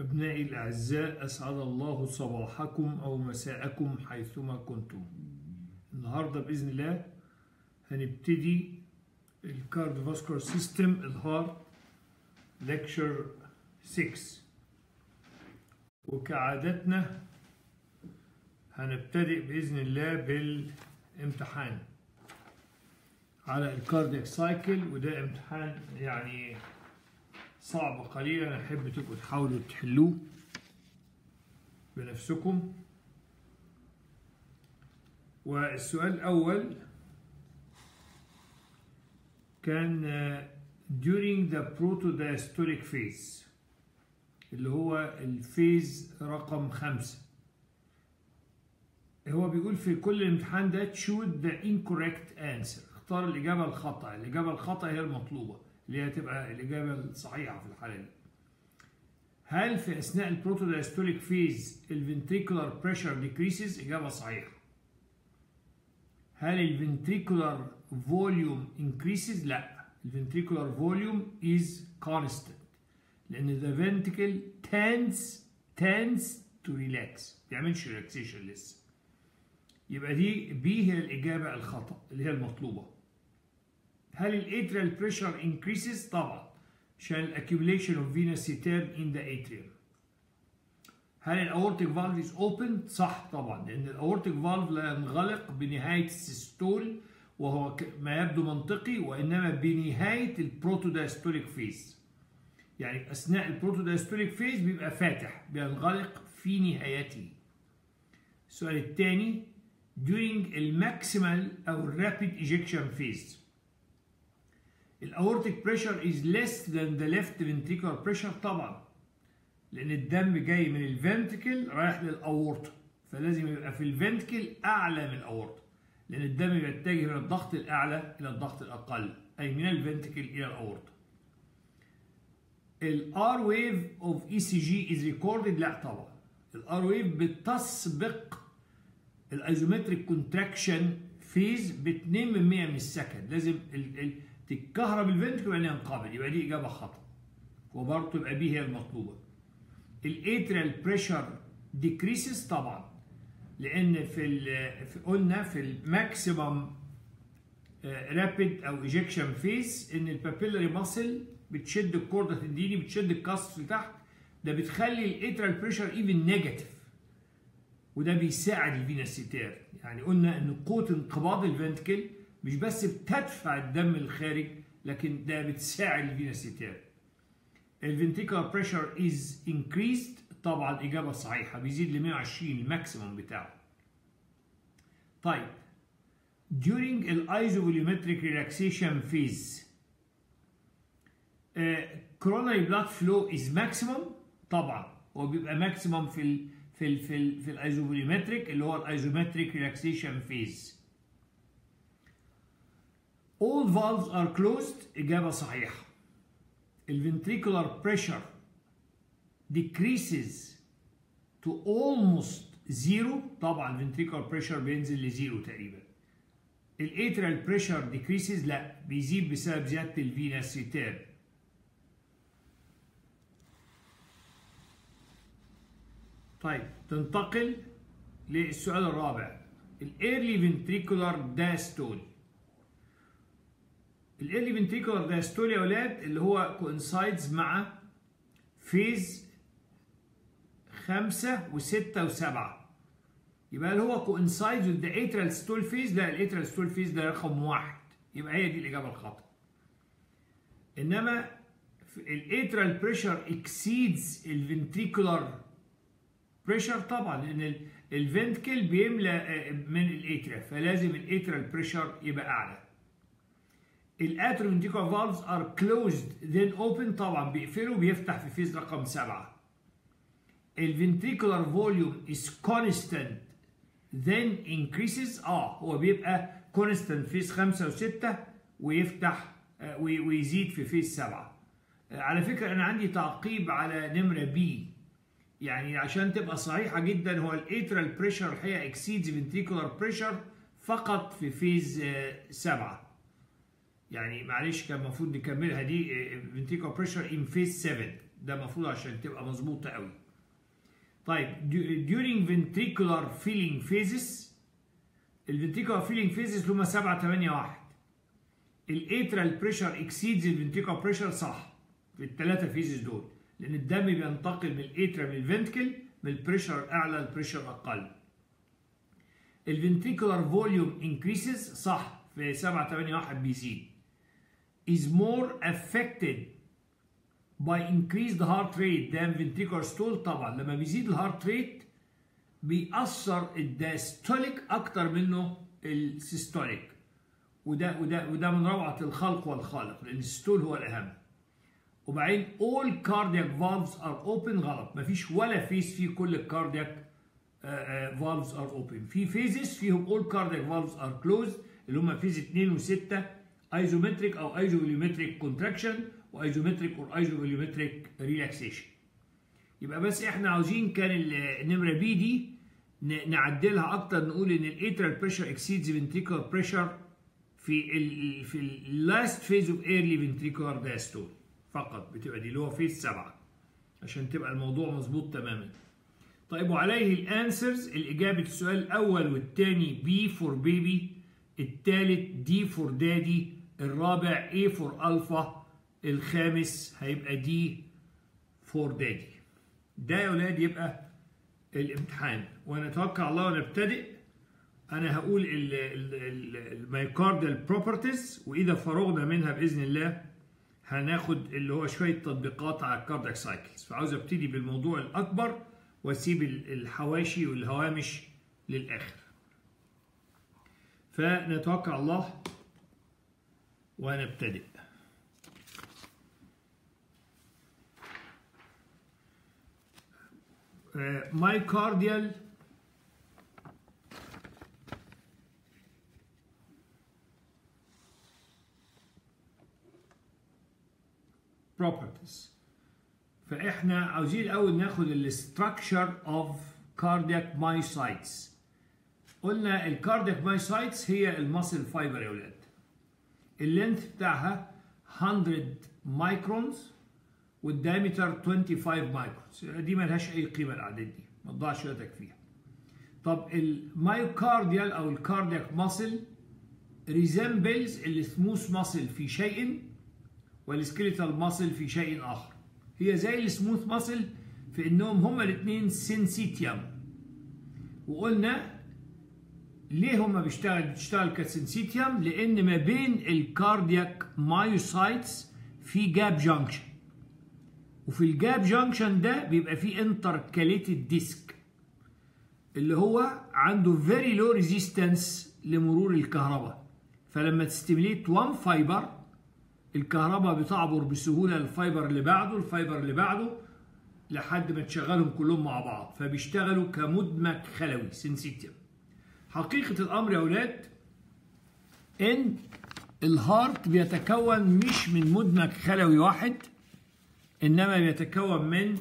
أبنائي الأعزاء أسعد الله صباحكم أو مساءكم حيثما كنتم النهاردة بإذن الله هنبتدي الكارديوفاسكولار سيستم الهارت ليكتشر 6 وكعادتنا هنبتدئ بإذن الله بالامتحان على الكاردياك سايكل وده امتحان يعني صعب قليلا احب تبقوا تحاولوا تحلوه بنفسكم والسؤال الاول كان during the protodiastolic phase اللي هو الفيز رقم خمسة هو بيقول في كل الامتحان ده choose the incorrect answer اختار الإجابة الخطأ الإجابة الخطأ هي المطلوبة اللي هي تبقى الإجابة الصحيحة في الحالة دي هل في أثناء البروتودايستوليك فيز الفنتريكولار بريشر ديكريسز إجابة صحيحة هل الفنتريكولار فوليوم انكريسز لا الفنتريكولار فوليوم از كونستنت لأن the ventricle tends tends to relax ما بيعملش relaxation لسه يبقى دي بي هي الإجابة الخطأ اللي هي المطلوبة هل الاتريال بريشر انكريسز طبعا عشان الاكيوميليشن اوف فينوس سيتيرن ان ذا اتريوم هل الاورتيك فالف از اوبن صح طبعا لان الاورتيك فالف لا ينغلق بنهايه السيستول وهو ما يبدو منطقي وانما بنهايه البروتودايستوليك فيز يعني اثناء البروتودايستوليك فيز بيبقى فاتح بينغلق في نهايته السؤال الثاني during الماكسيمال او الرابيد ejection phase الاورتيك بريشر از less than the left ventricular pressure طبعا لان الدم جاي من الفنتكل رايح للاورطه فلازم يبقى في الفنتكل اعلى من الاورطه لان الدم بيتجه من الضغط الاعلى الى الضغط الاقل اي من الفنتكل الى الاورطه الار ويف اوف اي سي جي از ريكوردد لا طبعا الار ويف بتسبق الايزومتريك كونتراكشن فيز ب 2 من 100 من السكند لازم ال ال تتكهرب الفنتكل وبعدين ينقبض يبقى دي اجابه خطا وبرضه يبقى بي هي المطلوبه الاتريال بريشر ديكريسز طبعا لان في, في قلنا في الماكسيمم رابيد او ايجكشن فيس ان البابيلاري ماسل بتشد الكورده تديني بتشد الكاست لتحت ده بتخلي الاتريال بريشر ايفن نيجاتيف وده بيساعد الفيناسيتير يعني قلنا ان قوه انقباض الفنتكل مش بس بتدفع الدم الخارج لكن ده بتساعد الفيناسيتير الفنتيكولار بريشر از انكريزد طبعا اجابه صحيحه بيزيد ل 120 الماكسيموم بتاعه طيب during الايزوفوليومتريك ريلاكسيشن فيز coronary blood flow is maximum طبعا هو بيبقى ماكسيموم في ال في ال في ال في الايزوفوليومتريك اللي هو الايزومتريك ريلاكسيشن فيز All valves are closed إجابة صحيحة. الventricular pressure decreases to almost zero طبعا ventricular pressure بينزل لزيرو تقريبا. الاتريال pressure decreases لا بيزيد بسبب زيادة الفينس ريتيرن. طيب تنتقل للسؤال الرابع. الايرلي ventricular diastole الايرلي فنتريكولار دايستول يا اولاد اللي هو كوانسايدز مع فيز خمسة وستة وسبعة يبقى هل هو كوانسايدز وذ اترال ستول فيز لا الاترال ستول فيز ده رقم واحد يبقى هي دي الاجابة الخاطئة انما الاترال بريشر اكسيدز الفنتريكولار بريشر طبعا لان الفنتكل بيملى من الاترا فلازم الاترال بريشر يبقى اعلى الاتروفنتيكولار فالفز ار كلوزد ذن اوبن طبعا بيقفلوا بيفتح في فيز رقم سبعة الفنتريكولار فوليوم از كونستانت ذن انكريسز اه هو بيبقى كونستانت فيز خمسة وستة ويفتح آه ويزيد في فيز سبعة آه على فكرة أنا عندي تعقيب على نمرة بي يعني عشان تبقى صحيحة جدا هو الاترال بريشر الحقيقة اكسيدز فنتريكولار بريشر فقط في فيز آه سبعة يعني معلش كان المفروض نكملها دي فنتيكولار بريشر ان فيز 7 ده المفروض عشان تبقى مظبوطه قوي طيب during ventricular filling phases الفنتريكولار فيلينج فيزز اللي هم 7 8 1 الاترال بريشر اكسيدز الفنتريكولار بريشر صح في الثلاثه فيزز دول لان الدم بينتقل من الاترا من الفنتكل من البريشر اعلى للبريشر اقل الفنتريكولار فوليوم انكريسز صح في 7 8 1 بيزيد is more affected by increased heart rate than ventricular stall طبعا لما بيزيد الهارت ريت بيأثر الداستوليك أكتر منه السيستوليك وده وده وده من روعة الخلق والخالق لأن الستول هو الأهم وبعدين all cardiac valves are open غلط مفيش ولا فيز فيه كل الكاردياك valves are open في فيزز فيهم all cardiac valves are closed اللي هم فيز 2 و6 ايزومتريك او ايزوفوليومتريك كونتراكشن وايزومتريك اور ايزوفوليومتريك ريلاكسيشن يبقى بس احنا عاوزين كان النمره بي دي نعدلها اكتر نقول ان الاترال بريشر اكسيدز فنتريكولار بريشر في ال في اللاست فيز اوف ايرلي فنتريكولار داستول فقط بتبقى دي اللي هو فيز 7 عشان تبقى الموضوع مظبوط تماما طيب وعليه الانسرز الاجابه السؤال الاول والثاني بي فور بيبي الثالث دي فور دادي الرابع اي فور الفا الخامس هيبقى دي فور دادي ده يا ولاد يبقى الامتحان ونتوكل على الله ونبتدئ انا هقول المايكاردال بروبرتيز واذا فرغنا منها باذن الله هناخد اللي هو شويه تطبيقات على الكاردياك سايكلز فعاوز ابتدي بالموضوع الاكبر واسيب الحواشي والهوامش للاخر فنتوكل على الله ونبتدئ myocardial properties فاحنا عاوزين الاول ناخد الستراكشر اوف كاردياك مايوسايتس قلنا الكاردياك مايوسايتس هي الماسل فايبر يا ولاد اللينث بتاعها 100 مايكرونز والدايمتر 25 مايكرونز دي ملهاش اي قيمه الاعداد دي ما تضيعش وقتك فيها طب المايوكارديال او الكاردياك ماسل ريزمبلز السموث ماسل في شيء والسكيليتال ماسل في شيء اخر هي زي السموث ماسل في انهم هما الاثنين سينسيتيوم وقلنا ليه هما بيشتغل بتشتغل كسنسيتيوم لان ما بين الكاردياك مايوسايتس في جاب جانكشن وفي الجاب جانكشن ده بيبقى فيه انتركاليتد ديسك اللي هو عنده فيري لو ريزيستنس لمرور الكهرباء فلما تستميليت وان فايبر الكهرباء بتعبر بسهوله الفايبر اللي بعده الفايبر اللي بعده لحد ما تشغلهم كلهم مع بعض فبيشتغلوا كمدمج خلوي سنسيتيف حقيقه الامر يا اولاد ان الهارت بيتكون مش من مدمج خلوي واحد انما بيتكون من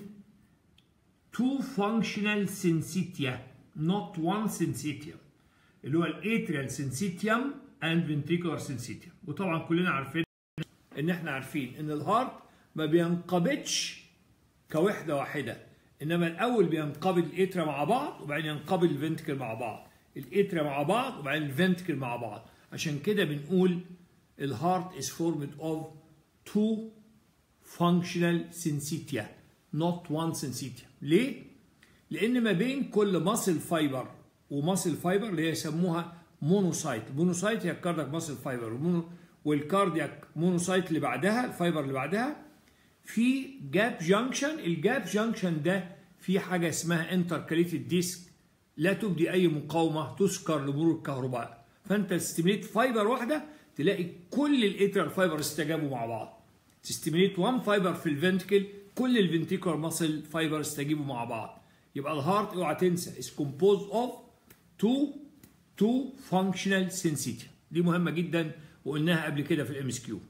two functional syncytia not one syncytium اللي هو الاتريال syncytium and ventricular syncytium وطبعا كلنا عارفين ان احنا عارفين ان الهارت ما بينقبضش كوحده واحده انما الاول بينقبض الاترا مع بعض وبعدين ينقبض الفنتكل مع بعض الاترا مع بعض وبعدين الفنتكل مع بعض عشان كده بنقول الهارت is formed of two functional syncytia not one syncytia ليه؟ لأن ما بين كل ماسل فايبر وماسل فايبر اللي هي يسموها مونوسايت المونوسايت هي الكاردياك ماسل فايبر والكاردياك مونوسايت اللي بعدها الفايبر اللي بعدها في جاب جانكشن الجاب جانكشن ده في حاجة اسمها انتركاليتد ديسك لا تبدي أي مقاومة تسكر لمرور الكهرباء فأنت تستميليت فايبر واحدة تلاقي كل الاترال فايبر استجابوا مع بعض تستيميليت 1 فايبر في الفنتكل كل الفنتيكولار ماسل فايبر استجيبوا مع بعض يبقى الهارت اوعى تنسى is composed of two two functional syncytia دي مهمة جدا وقلناها قبل كده في الام اس كيو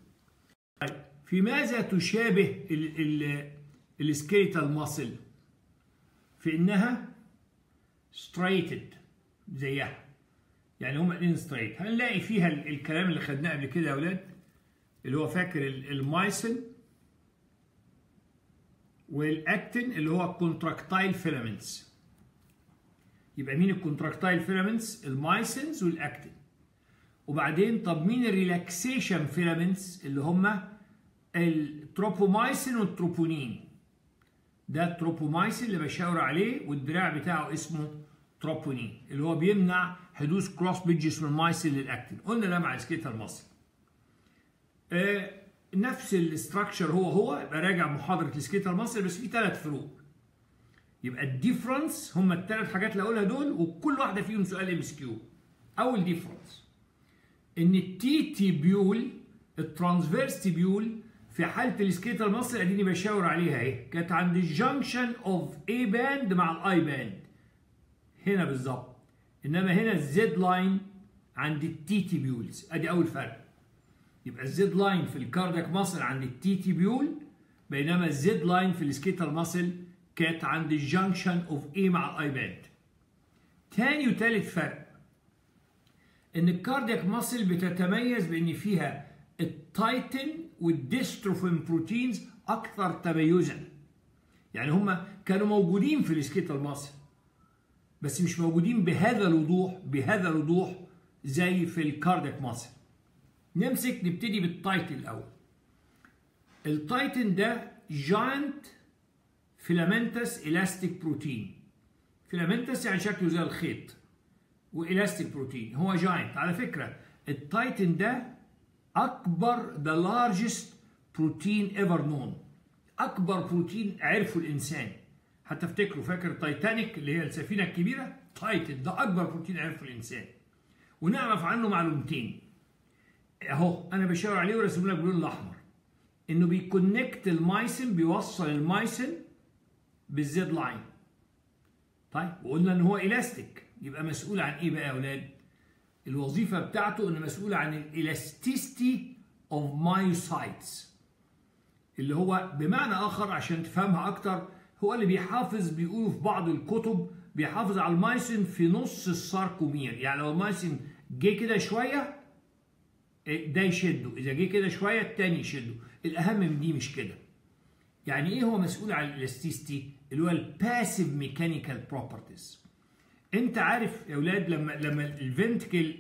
في ماذا تشابه السكيليتال ماسل في انها ستريتد زيها يعني هما الاثنين ستريت هنلاقي فيها الكلام اللي خدناه قبل كده يا اولاد اللي هو فاكر المايسل والاكتين اللي هو الكونتراكتايل فيلامنتس يبقى مين الكونتراكتايل فيلامنتس المايسنز والاكتين وبعدين طب مين الريلاكسيشن فيلامنتس اللي هم التروبومايسين والتروبونين ده التروبومايسين اللي بشاور عليه والدراع بتاعه اسمه تروبونين اللي هو بيمنع حدوث كروس بيدجز من المايسين للاكتين قلنا ده مع السكيتال ماسل آه نفس الاستراكشر هو هو يبقى راجع محاضره السكيتال ماسل بس في ثلاث فروق يبقى الديفرنس هم الثلاث حاجات اللي هقولها دول وكل واحده فيهم سؤال ام اس كيو اول ديفرنس ان التي تيبيول الترانسفيرس تيبيول في حاله السكيتال ماسل اديني بشاور عليها اهي كانت عند الجنكشن اوف اي باند مع الاي باند هنا بالظبط انما هنا الزد لاين عند التي تيبيولز ادي اول فرق يبقى الزد لاين في الكاردياك ماسل عند التي تيبيول بينما الزد لاين في السكيتال ماسل كانت عند الجنكشن اوف اي مع الاي باند تاني وتالت فرق ان الكاردياك ماسل بتتميز بان فيها التايتن والديستروفين بروتينز اكثر تميزا يعني هم كانوا موجودين في السكيتال ماسل بس مش موجودين بهذا الوضوح بهذا الوضوح زي في الكاردياك ماسل نمسك نبتدي بالتايتن الاول التايتن ده جاينت فيلامنتس الاستيك بروتين فيلامنتس يعني شكله زي الخيط والاستيك بروتين هو جاينت على فكره التايتن ده اكبر ذا لارجست بروتين ايفر نون اكبر بروتين عرفه الانسان حتى افتكروا فاكر تايتانيك اللي هي السفينه الكبيره تايتن ده اكبر بروتين عرفه الانسان ونعرف عنه معلومتين اهو انا بشاور عليه ورسم لك باللون الاحمر انه بيكونكت المايسن بيوصل المايسن بالزد لاين طيب وقلنا ان هو الاستيك يبقى مسؤول عن ايه بقى يا اولاد الوظيفه بتاعته انه مسؤول عن الالاستيستي اوف مايوسايتس اللي هو بمعنى اخر عشان تفهمها اكتر هو اللي بيحافظ بيقولوا في بعض الكتب بيحافظ على المايسين في نص الساركومير يعني لو المايسين جه كده شويه ده يشده اذا جه كده شويه التاني يشده الاهم من دي مش كده يعني ايه هو مسؤول عن الالاستيستي اللي هو الباسيف ميكانيكال بروبرتيز انت عارف يا اولاد لما لما الفنتكل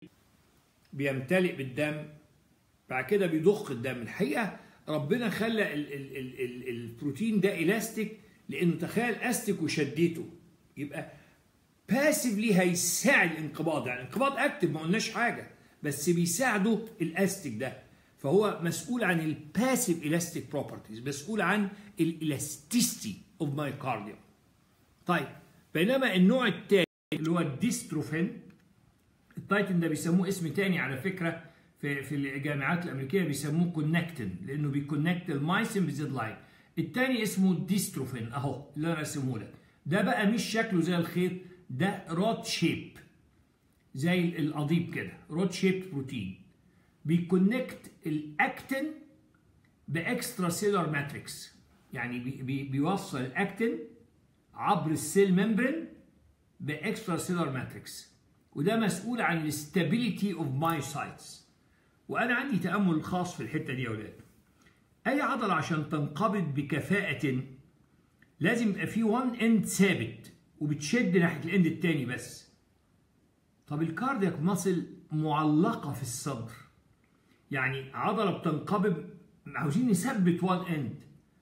بيمتلئ بالدم بعد كده بيضخ الدم الحقيقه ربنا خلى ال ال ال ال البروتين ده الاستيك لانه تخيل استيك وشديته يبقى باسفلي هيساعد الانقباض يعني الانقباض اكتف ما قلناش حاجه بس بيساعده الاستيك ده فهو مسؤول عن الباسيف الاستيك بروبرتيز مسؤول عن الالاستيستي اوف مايكارديوم طيب بينما النوع الثاني اللي هو الديستروفين التايتن ده بيسموه اسم تاني على فكره في في الجامعات الامريكيه بيسموه كونكتن لانه بيكونكت المايسين بالزد لاين الثاني اسمه ديستروفين اهو اللي انا رسمه لك ده بقى مش شكله زي الخيط ده رود شيب زي القضيب كده رود شيب بروتين بيكونكت الاكتين باكسترا سيلر ماتريكس يعني بي بي بيوصل الاكتين عبر السيل ممبرين باكسترا سيلر ماتريكس وده مسؤول عن الاستابيليتي اوف مايوسايتس وانا عندي تامل خاص في الحته دي يا اولاد اي عضله عشان تنقبض بكفاءه لازم يبقى في وان اند ثابت وبتشد ناحيه الاند التاني بس طب الكاردياك ماسل معلقه في الصدر يعني عضله بتنقبض عاوزين نثبت وان اند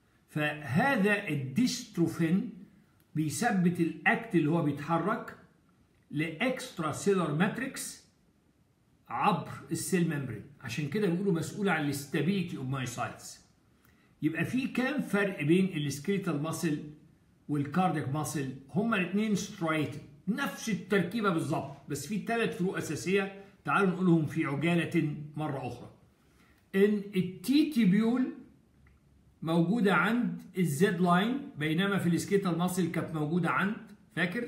فهذا الديستروفين بيثبت الاكت اللي هو بيتحرك لاكسترا سيلر ماتريكس عبر السيل ممبرين عشان كده بيقولوا مسؤول عن الاستابيليتي اوف مايوسايتس يبقى في كام فرق بين السكيلتال ماسل والكاردياك ماسل هما الاثنين سترايت نفس التركيبه بالظبط بس في ثلاث فروق اساسيه تعالوا نقولهم في عجاله مره اخرى ان التي تيبيول موجوده عند الزد لاين بينما في السكيتال ماسل كانت موجوده عند فاكر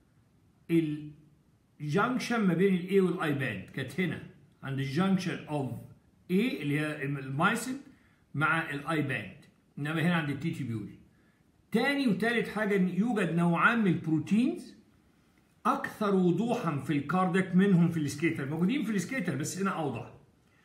الجنكشن ما بين الاي والاي باند كانت هنا عند الجنكشن اوف اي اللي هي المايسن مع الاي باند انما هنا عند التي تيبيول تاني وتالت حاجه ان يوجد نوعان من البروتينز اكثر وضوحا في الكاردياك منهم في السكيتر موجودين في السكيتر بس هنا اوضح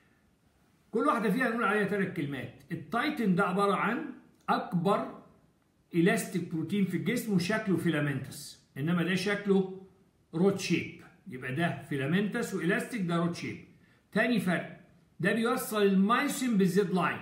كل واحده فيها نقول عليها ثلاث كلمات التايتن ده عباره عن اكبر الاستيك بروتين في الجسم وشكله فيلامنتس انما ده شكله روت شيب يبقى ده فيلامنتس والاستيك ده روت شيب تاني فرق ده بيوصل المايسين بالزد لاين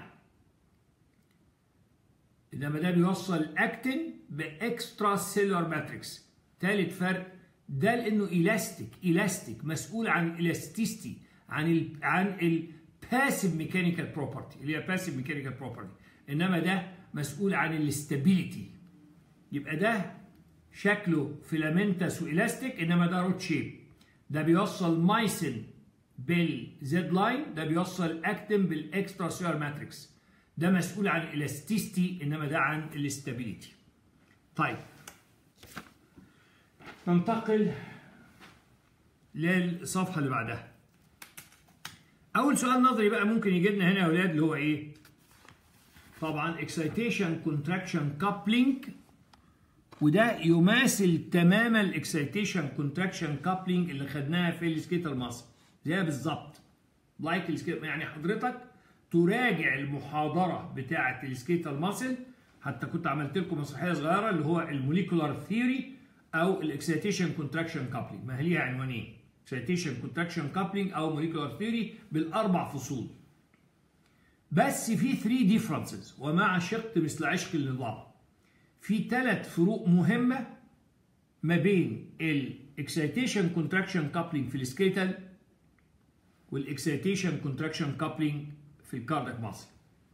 انما ده بيوصل الاكتين باكسترا سيلولار ماتريكس تالت فرق ده لانه الاستيك الاستيك مسؤول عن الاستيستي عن ال عن الباسيف ميكانيكال بروبرتي اللي هي باسيف ميكانيكال بروبرتي انما ده مسؤول عن الاستابيليتي يبقى ده شكله فيلامنتس والاستيك انما ده روت شيب ده بيوصل مايسين بالزد لاين ده بيوصل اكتين بالاكسترا سيلولار ماتريكس ده مسؤول عن الاستيستي انما ده عن الاستابيليتي طيب ننتقل للصفحه اللي بعدها اول سؤال نظري بقى ممكن يجي لنا هنا يا اولاد اللي هو ايه طبعا excitation contraction coupling وده يماثل تماما الاكسيتيشن كونتراكشن كابلنج اللي خدناها في السكيتر ماسل زيها بالظبط لايك السكيتر يعني حضرتك تراجع المحاضره بتاعه السكيتر ماسل حتى كنت عملت لكم مسرحيه صغيره اللي هو الموليكولار ثيوري او الاكسيتيشن كونتراكشن كابلنج ما هي ليها عنوانين اكسيتيشن كونتراكشن كابلنج او موليكولار ثيوري بالاربع فصول بس في 3 ديفرنسز ومع شق مثل عشق النظام في ثلاث فروق مهمة ما بين الاكسيتيشن كونتراكشن كابلنج في السكيتال والاكسيتيشن كونتراكشن كابلنج في الكاردياك ماسل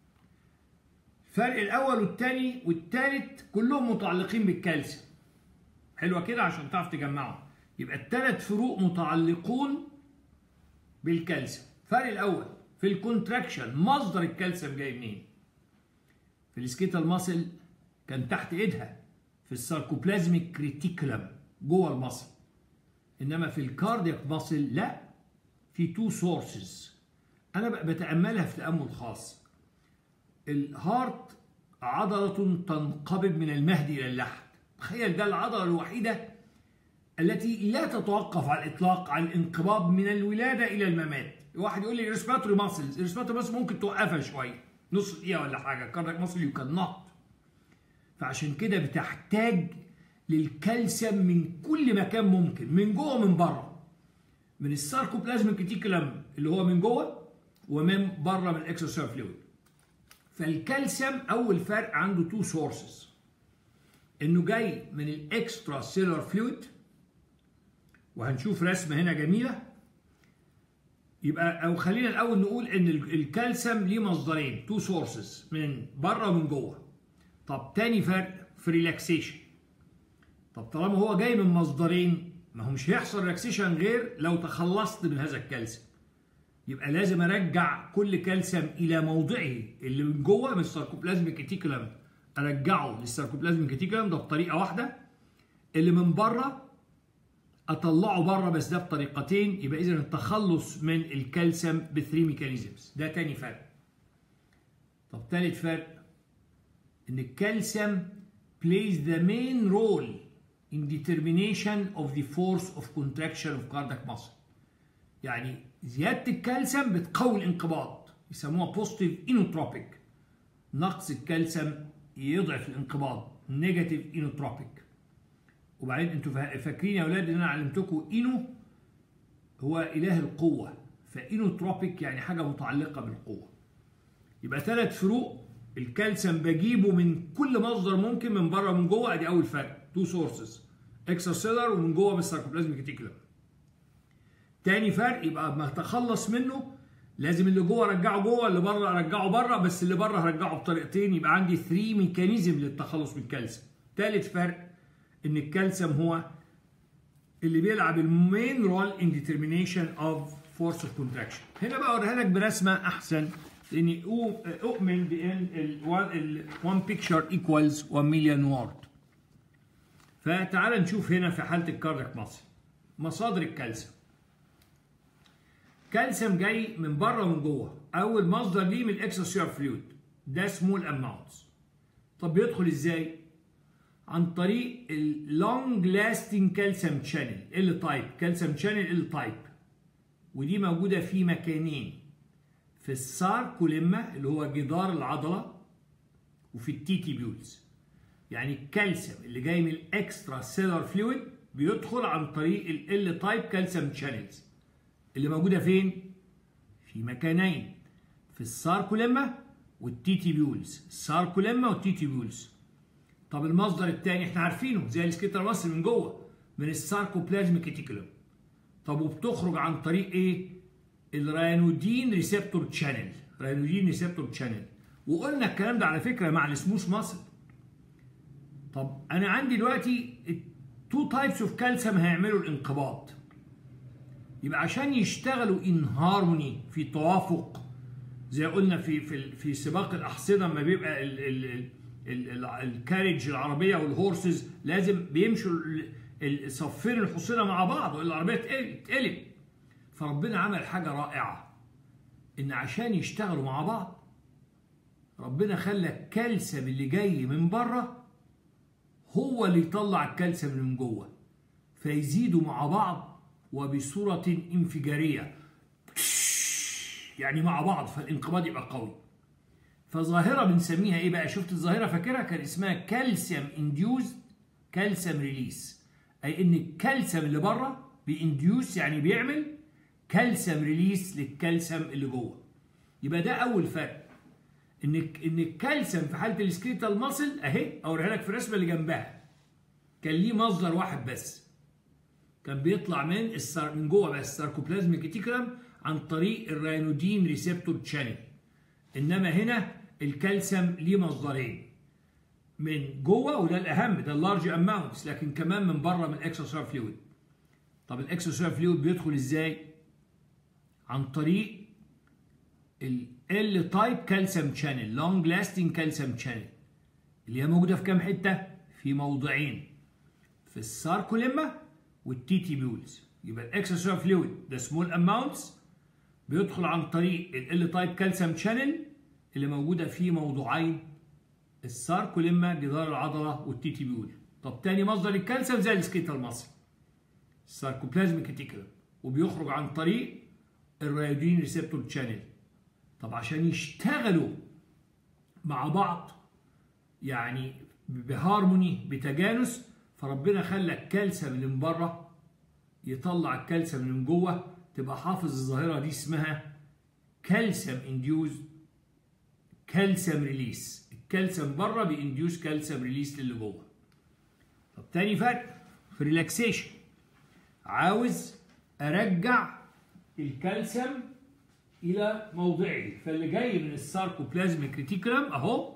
الفرق الاول والثاني والثالث كلهم متعلقين بالكالسيوم حلوه كده عشان تعرف تجمعهم يبقى الثلاث فروق متعلقون بالكالسيوم الفرق الاول في الكونتراكشن مصدر الكالسيوم جاي منين في السكيتال ماسل كان تحت ايدها في الساركوبلازميك كريتيكولم جوه المصل انما في الكاردياك ماسل لا في تو سورسز انا بتاملها في تامل خاص الهارت عضله تنقبض من المهد الى اللحد تخيل ده العضله الوحيده التي لا تتوقف على الاطلاق عن الانقباض من الولاده الى الممات واحد يقول لي ريسبيراتوري ماسلز ريسبيراتوري ماسل ممكن توقفها شويه نص دقيقه ولا حاجه الكاردياك ماسل يو كان نوت فعشان كده بتحتاج للكالسيوم من كل مكان ممكن من جوه ومن بره من الساركوبلازميك ريتيكولم اللي هو من جوه ومن بره من الاكسترا فلويد فالكالسيوم اول فرق عنده تو سورسز انه جاي من الاكسترا سيلولار فلويد وهنشوف رسمه هنا جميله يبقى او خلينا الاول نقول ان الكالسيوم ليه مصدرين تو سورسز من بره ومن جوه طب تاني فرق في ريلاكسيشن طب طالما هو جاي من مصدرين ما هو مش هيحصل ريلاكسيشن غير لو تخلصت من هذا الكالسيوم يبقى لازم ارجع كل كالسيوم الى موضعه اللي من جوه من الساركوبلازميك ريتيكولم ارجعه للساركوبلازميك ريتيكولم ده بطريقه واحده اللي من بره اطلعه بره بس ده بطريقتين يبقى اذا التخلص من الكالسيوم بثري ميكانيزمز ده تاني فرق طب تالت فرق ان الكالسيوم plays the main role in determination of the force of contraction of cardiac muscle يعني زيادة الكالسيوم بتقوي الانقباض يسموها positive inotropic نقص الكالسيوم يضعف الانقباض negative inotropic وبعدين انتوا فاكرين يا اولاد ان انا علمتكم اينو هو اله القوه فاينوتروبيك يعني حاجه متعلقه بالقوه يبقى ثلاث فروق الكالسيوم بجيبه من كل مصدر ممكن من بره ومن جوه ادي اول فرق تو سورسز اكسترا سيلر ومن جوه من الساركوبلازميك ريتيكولم تاني فرق يبقى ما اتخلص منه لازم اللي جوه ارجعه جوه اللي بره ارجعه بره بس اللي بره هرجعه بطريقتين يبقى عندي 3 ميكانيزم للتخلص من الكالسيوم ثالث فرق ان الكالسيوم هو اللي بيلعب المين رول ان ديترمينيشن اوف فورس اوف كونتراكشن هنا بقى اوريها لك برسمه احسن لاني اؤمن بان ال 1 بيكتشر ايكوالز 1 مليون وورد فتعال نشوف هنا في حاله الكاردياك ماسل مصادر الكالسيوم كالسيوم جاي من بره ومن جوه اول مصدر ليه من الاكسترا فلويد ده سمول اماونتس طب بيدخل ازاي عن طريق اللونج لاستنج كالسيوم شانل ال تايب كالسيوم شانل ال تايب ودي موجوده في مكانين في الساركوليما اللي هو جدار العضله وفي التي تيبيولز يعني الكالسيوم اللي جاي من الاكسترا سيلر فلويد بيدخل عن طريق ال تايب كالسيوم شانلز اللي موجوده فين في مكانين في الساركوليما والتيتيبيولز الساركوليما والتيتيبيولز طب المصدر الثاني احنا عارفينه زي السكيتر مصر من جوه من الساركوبلازميك ريتيكولوم طب وبتخرج عن طريق ايه الريانودين ريسبتور تشانل ريانودين ريسبتور تشانل وقلنا الكلام ده على فكره مع السموث ماسل طب انا عندي دلوقتي تو تايبس اوف كالسيوم هيعملوا الانقباض يبقى عشان يشتغلوا ان هارموني في توافق زي قلنا في في في سباق الاحصنه لما بيبقى ال ال ال الكاريج العربيه والهورسز لازم بيمشوا صفين الحصينه مع بعض والا العربيه تقلب فربنا عمل حاجه رائعه ان عشان يشتغلوا مع بعض ربنا خلى الكالسيوم اللي جاي من بره هو اللي يطلع الكالسيوم اللي من جوه فيزيدوا مع بعض وبصوره انفجاريه يعني مع بعض فالانقباض يبقى قوي فظاهره بنسميها ايه بقى شفت الظاهره فاكرها كان اسمها كالسيوم انديوز كالسيوم ريليس اي ان الكالسيوم اللي بره بينديوس يعني بيعمل كالسيوم ريليس للكالسيوم اللي جوه يبقى ده اول فرق ان ان الكالسيوم في حاله السكريتال ماسل اهي اوريها لك في الرسمه اللي جنبها كان ليه مصدر واحد بس كان بيطلع من السر... من جوه بس الساركوبلازميك ريتيكولم عن طريق الريانودين ريسبتور تشانل انما هنا الكالسيوم ليه مصدرين من جوه وده الاهم ده اللارج اماونتس لكن كمان من بره من الاكسترا فلويد طب الاكسترا فلويد بيدخل ازاي عن طريق ال تايب كالسيوم شانل لونج لاستنج كالسيوم شانل اللي هي موجوده في كام حته في موضعين في الساركوليما والتيتيبيولز يبقى الاكسترا فلويد ده سمول اماونتس بيدخل عن طريق ال تايب كالسيوم شانل اللي موجوده في موضوعين الساركوليما جدار العضله والتيتيبيول طب تاني مصدر الكالسيوم زي السكيتال ماسل الساركوبلازميك ريتيكولم وبيخرج عن طريق الريودين ريسبتور شانل طب عشان يشتغلوا مع بعض يعني بهارموني بتجانس فربنا خلى الكالسيوم اللي من بره يطلع الكالسيوم اللي من جوه تبقى حافظ الظاهره دي اسمها كالسيوم انديوز كالسيوم ريليس الكالسيوم بره بينديوس كالسيوم ريليس للي جوه طب تاني فرق في ريلاكسيشن عاوز ارجع الكالسيوم الى موضعه فاللي جاي من الساركوبلازميك ريتيكولم اهو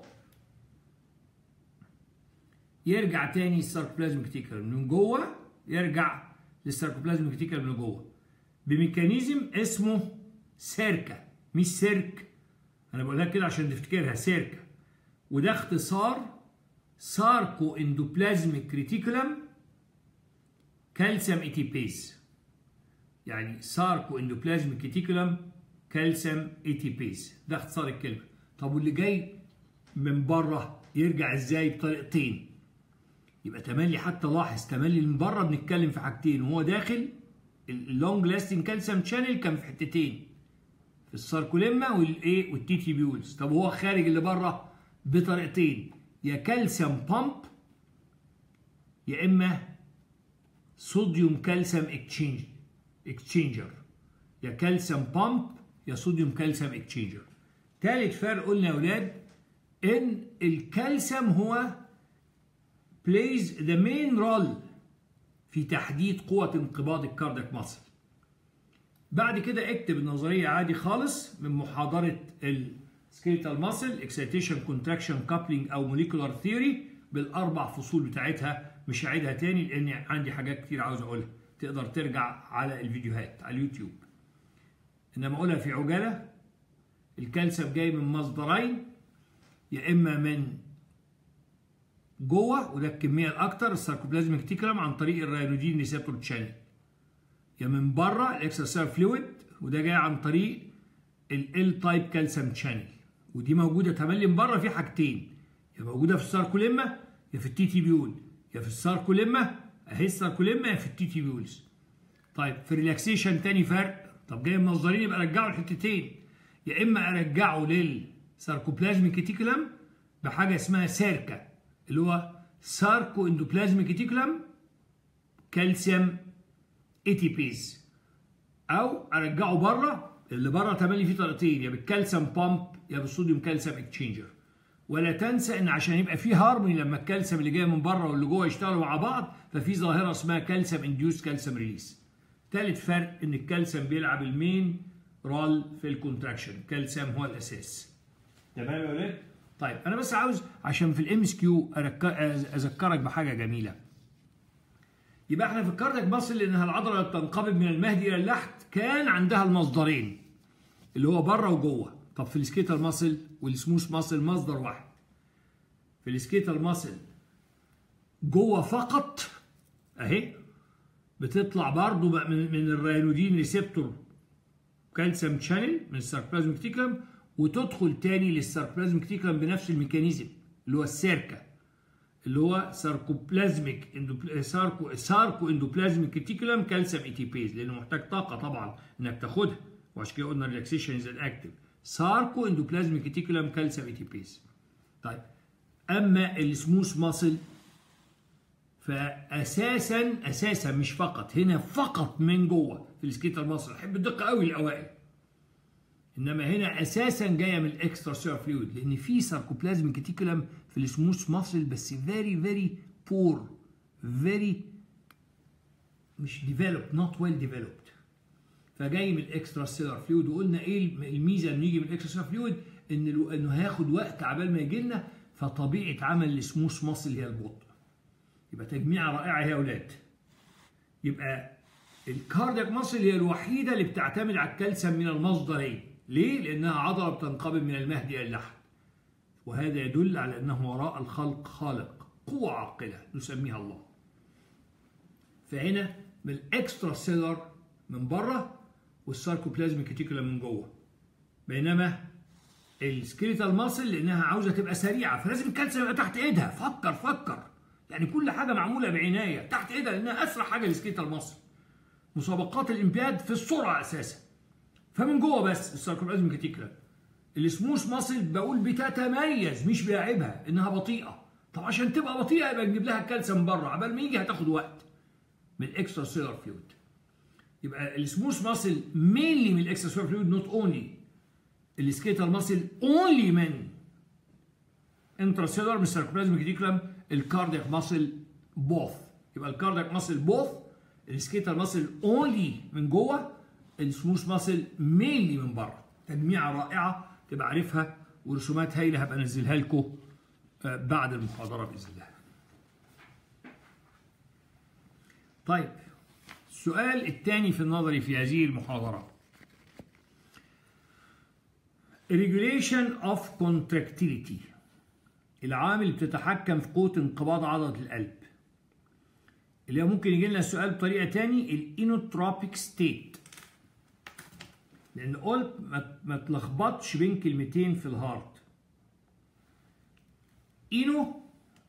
يرجع تاني الساركوبلازميك ريتيكولم من جوه يرجع للساركوبلازميك ريتيكولم من جوه بميكانيزم اسمه سيركا مش سيرك انا بقولها كده عشان تفتكرها سيركا وده اختصار ساركو اندوبلازميك ريتيكولم كالسيوم ايتيبيز يعني ساركو اندوبلازميك ريتيكولم كالسيوم ايتيبيز ده اختصار الكلمه طب واللي جاي من بره يرجع ازاي بطريقتين يبقى تملي حتى لاحظ تملي من بره بنتكلم في حاجتين وهو داخل اللونج لاستنج كالسيوم شانل كان في حتتين في الساركوليما والايه والتيتي بيولز طب هو خارج اللي بره بطريقتين يا كالسيوم بامب يا اما صوديوم كالسيوم اكتشينج اكتشينجر يا كالسيوم بامب يا صوديوم كالسيوم اكتشينجر ثالث فرق قلنا يا اولاد ان الكالسيوم هو plays the main role في تحديد قوة انقباض الكاردياك ماسل بعد كده اكتب النظرية عادي خالص من محاضرة السكيلتال ماسل اكسيتيشن كونتراكشن كابلينج او موليكولار ثيوري بالاربع فصول بتاعتها مش هعيدها تاني لان عندي حاجات كتير عاوز اقولها تقدر ترجع على الفيديوهات على اليوتيوب انما اقولها في عجالة الكالسيوم جاي من مصدرين يا اما من جوه وده الكميه الاكثر الساركوبلازميك تيكرم عن طريق الريانودين ريسبتور تشانل يا من بره الاكسترا فلويد وده جاي عن طريق ال تايب كالسيوم شانل ودي موجوده تملي من بره في حاجتين يا موجوده في الساركوليما يا في التي تي بيول يا في الساركوليما اهي الساركوليما يا في التي تي بيولز طيب في الريلاكسيشن تاني فرق طب جاي من مصدرين يبقى رجعه الحتتين يا اما ارجعه للساركوبلازميك ريتيكولم بحاجه اسمها سيركا اللي هو ساركو اندوبلازميك ريتيكولم كالسيوم اي تي بيز او ارجعه بره اللي بره تملي فيه طريقتين يا بالكالسيوم بامب يا بالصوديوم كالسيوم اكتشينجر ولا تنسى ان عشان يبقى في هارموني لما الكالسيوم اللي جاي من بره واللي جوه يشتغلوا مع بعض ففي ظاهره اسمها كالسيوم انديوس كالسيوم ريليس ثالث فرق ان الكالسيوم بيلعب المين رول في الكونتراكشن الكالسيوم هو الاساس تمام يا ولاد طيب انا بس عاوز عشان في الام اس كيو اذكرك بحاجه جميله يبقى احنا في الكاردياك ماسل لانها العضله اللي بتنقبض من المهدي الى اللحد كان عندها المصدرين اللي هو بره وجوه طب في السكيتال ماسل والسموث ماسل مصدر واحد في السكيتال ماسل جوه فقط اهي بتطلع برضو من من الريانودين ريسبتور كالسيوم شانل من الساركوبلازميك تيكلم وتدخل تاني للساركوبلازميك تيكلم بنفس الميكانيزم اللي هو السيركا اللي هو ساركوبلازميك اندوبل... ساركو ساركو اندوبلازميك ريتيكولم كالسيوم اي تي بيز لانه محتاج طاقه طبعا انك تاخدها وعشان كده قلنا الريلاكسيشن از ان اكتف ساركو اندوبلازميك ريتيكولم كالسيوم اي تي بيز طيب اما السموث ماسل فاساسا اساسا مش فقط هنا فقط من جوه في السكيتال ماسل احب الدقه قوي الاوائل انما هنا اساسا جايه من الاكسترا سيلر فلويد لان في ساركوبلازميك ريتيكولم في السموث ماسل بس فيري فيري بور فيري مش ديفلوب نوت ويل ديفلوبد فجاي من الاكسترا سيلر فلويد وقلنا ايه الميزه انه يجي من الاكسترا سيلر فلويد ان انه هياخد وقت عبال ما يجي لنا فطبيعه عمل السموث ماسل هي البطء يبقى تجميعه رائعه يا اولاد يبقى الكاردياك ماسل هي الوحيده اللي بتعتمد على الكالسيوم من المصدرين ليه؟ لأنها عضلة بتنقبض من المهدي إلى اللحد وهذا يدل على أنه وراء الخلق خالق قوة عاقلة نسميها الله فهنا من الاكسترا سيلر من بره والساركوبلازميك ريتيكولم من جوه بينما السكيليتال ماسل لانها عاوزه تبقى سريعه فلازم الكالسيوم يبقى تحت ايدها فكر فكر يعني كل حاجه معموله بعنايه تحت ايدها لانها اسرع حاجه السكيليتال ماسل مسابقات الامبياد في السرعه اساسا فمن جوه بس الساركوبلازميك ريتيكولم السموث ماسل بقول بتتميز مش بيعيبها انها بطيئه طب عشان تبقى بطيئه يبقى نجيب لها الكالسيوم بره عبال ما يجي هتاخد وقت من الاكسترا سيلر فلويد يبقى السموث ماسل مينلي من الاكسترا سيلر فلويد نوت اونلي السكيتال ماسل اونلي من انترا سيلر من الساركوبلازميك ريتيكولم الكاردياك ماسل بوث يبقى الكاردياك ماسل بوث السكيتال ماسل اونلي من جوه السموث ماسل مينلي من بره تجميعه رائعه تبقى عارفها ورسومات هايله هبقى انزلها لكم بعد المحاضره باذن الله. طيب السؤال الثاني في النظري في هذه المحاضره regulation of contractility العامل اللي بتتحكم في قوه انقباض عضله القلب اللي هو ممكن يجي لنا السؤال بطريقه تاني الانوتروبيك ستيت لان قلت ما تلخبطش بين كلمتين في الهارت اينو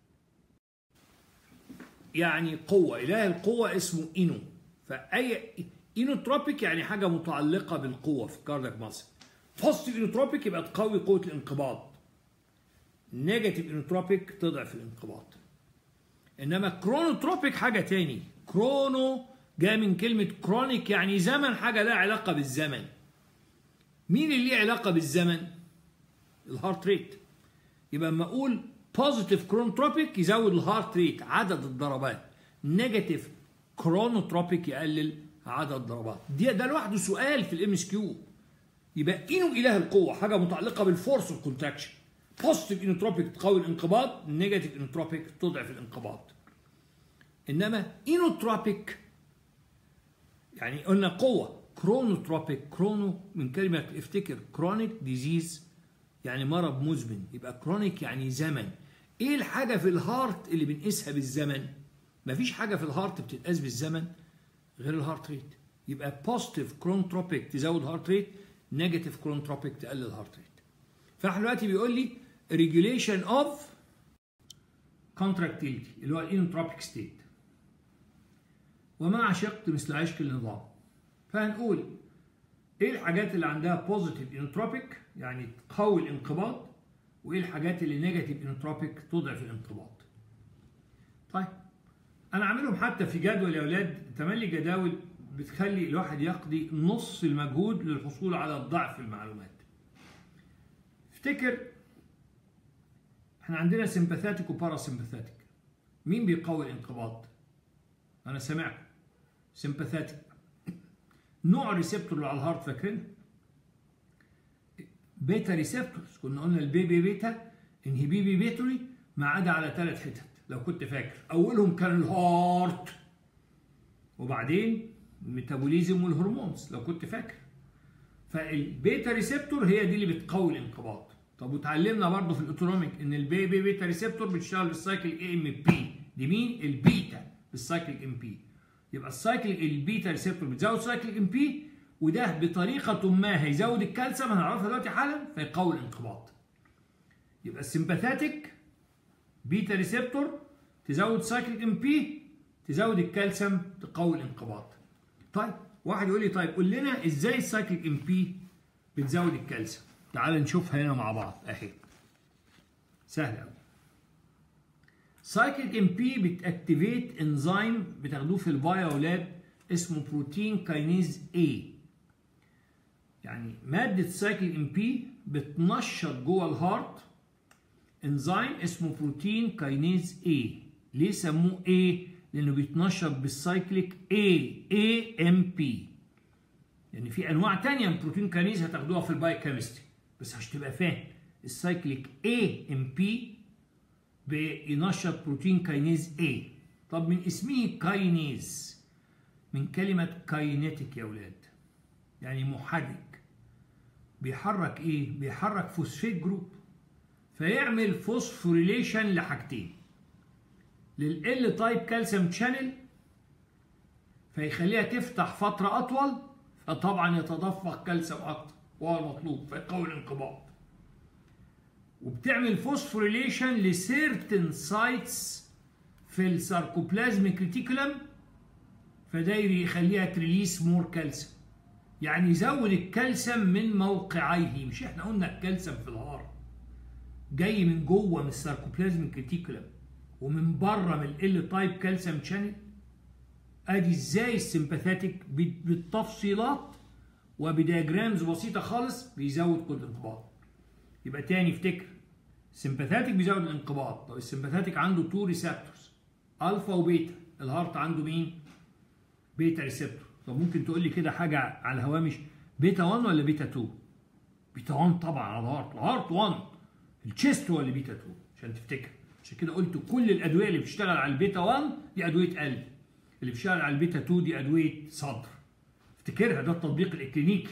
يعني قوة إله القوة اسمه اينو فأي اينوتروبيك يعني حاجة متعلقة بالقوة في الكاردياك ماسل بوزيتيف اينوتروبيك يبقى تقوي قوة الانقباض نيجاتيف اينوتروبيك تضعف الانقباض انما كرونوتروبيك حاجة تاني كرونو جاء من كلمة كرونيك يعني زمن حاجة لها علاقة بالزمن مين اللي ليه علاقة بالزمن؟ الهارت ريت يبقى اما اقول بوزيتيف كرونوتروبيك يزود الهارت ريت عدد الضربات نيجاتيف كرونوتروبيك يقلل عدد الضربات دي ده لوحده سؤال في الام اس كيو يبقى اينو اله القوه حاجه متعلقه بالفورس والكونتراكشن بوزيتيف انوتروبيك تقوي الانقباض نيجاتيف انوتروبيك تضعف الانقباض انما انوتروبيك يعني قلنا قوه كرونوتروبيك كرونو من كلمه افتكر كرونيك ديزيز يعني مرض مزمن يبقى كرونيك يعني زمن ايه الحاجه في الهارت اللي بنقيسها بالزمن مفيش حاجه في الهارت بتتقاس بالزمن غير الهارت ريت يبقى بوزيتيف كرونتروبيك تزود هارت ريت نيجاتيف كرونتروبيك تقلل الهارت ريت فاحنا دلوقتي بيقول لي ريجوليشن اوف كونتراكتيليتي اللي هو الانوتروبيك ستيت وما عشقت مثل عشق النظام فهنقول ايه الحاجات اللي عندها بوزيتيف انوتروبيك يعني تقوي الانقباض وايه الحاجات اللي نيجاتيف انوتروبيك تضعف الانقباض طيب انا عاملهم حتى في جدول يا اولاد تملي جداول بتخلي الواحد يقضي نص المجهود للحصول على الضعف المعلومات افتكر احنا عندنا سمباثاتيك وباراسمباثاتيك مين بيقوي الانقباض انا سامعكم سمباثاتيك نوع الريسبتور اللي على الهارت فاكرين بيتا ريسبتورز كنا قلنا البي بي بيتا انهبيبي بيتوري ما عدا على ثلاث حتت لو كنت فاكر اولهم كان الهارت وبعدين الميتابوليزم والهرمونز لو كنت فاكر فالبيتا ريسبتور هي دي اللي بتقوي الانقباض طب وتعلمنا برضه في الاوتونوميك ان البي بي بيتا ريسبتور بتشتغل بالسايكل اي ام بي دي مين البيتا بالسايكل ام بي يبقى السايكل البيتا ريسبتور بتزود سايكل ام بي وده بطريقه ما هيزود الكالسيوم هنعرفها دلوقتي حالا فيقوي الانقباض يبقى السمباثاتيك بيتا ريسبتور تزود سايكل ام بي تزود الكالسيوم تقوي الانقباض طيب واحد يقول لي طيب قول لنا ازاي السايكل ام بي بتزود الكالسيوم تعال نشوفها هنا مع بعض اهي سهل قوي سايكليك ام بي بتاكتيفيت انزيم بتاخدوه في البايو اولاد اسمه بروتين كاينيز اي يعني ماده سايكليك ام بي بتنشط جوه الهارت انزيم اسمه بروتين كاينيز اي ليه سموه اي لانه بيتنشط بالسايكليك اي اي ام بي يعني في انواع تانية من بروتين كاينيز هتاخدوها في البايو كيمستري بس عشان تبقى فاهم السايكليك اي ام بي بينشط بروتين كاينيز A طب من اسمه كاينيز من كلمة كاينيتيك يا ولاد يعني محرك بيحرك ايه؟ بيحرك فوسفيت جروب فيعمل فوسفوريليشن لحاجتين لل تايب كالسيوم شانل فيخليها تفتح فترة أطول فطبعا يتدفق كالسيوم أكتر وهو المطلوب فيقوي الانقباض وبتعمل فوسفوريليشن لسيرتن سايتس في الساركوبلازميك ريتيكولم فده يخليها تريليس مور كالسيوم يعني يزود الكالسيوم من موقعيه مش احنا قلنا الكالسيوم في الهارت جاي من جوه من الساركوبلازميك ريتيكولم ومن بره من ال تايب كالسيوم شانل ادي ازاي السمباثاتيك بالتفصيلات وبدياجرامز بسيطه خالص بيزود كل انقباض يبقى تاني افتكر السمباثاتيك بيزود الانقباض طب السمباثاتيك عنده تو ريسبتورز الفا وبيتا الهارت عنده مين بيتا ريسبتور طب ممكن تقول لي كده حاجه على الهوامش بيتا 1 ولا بيتا 2 بيتا 1 طبعا على الهارت الهارت 1 التشيست هو اللي بيتا 2 عشان تفتكر عشان كده قلت كل الادويه اللي بتشتغل على البيتا 1 دي ادويه قلب اللي بتشتغل على البيتا 2 دي ادويه صدر افتكرها ده التطبيق الاكلينيكي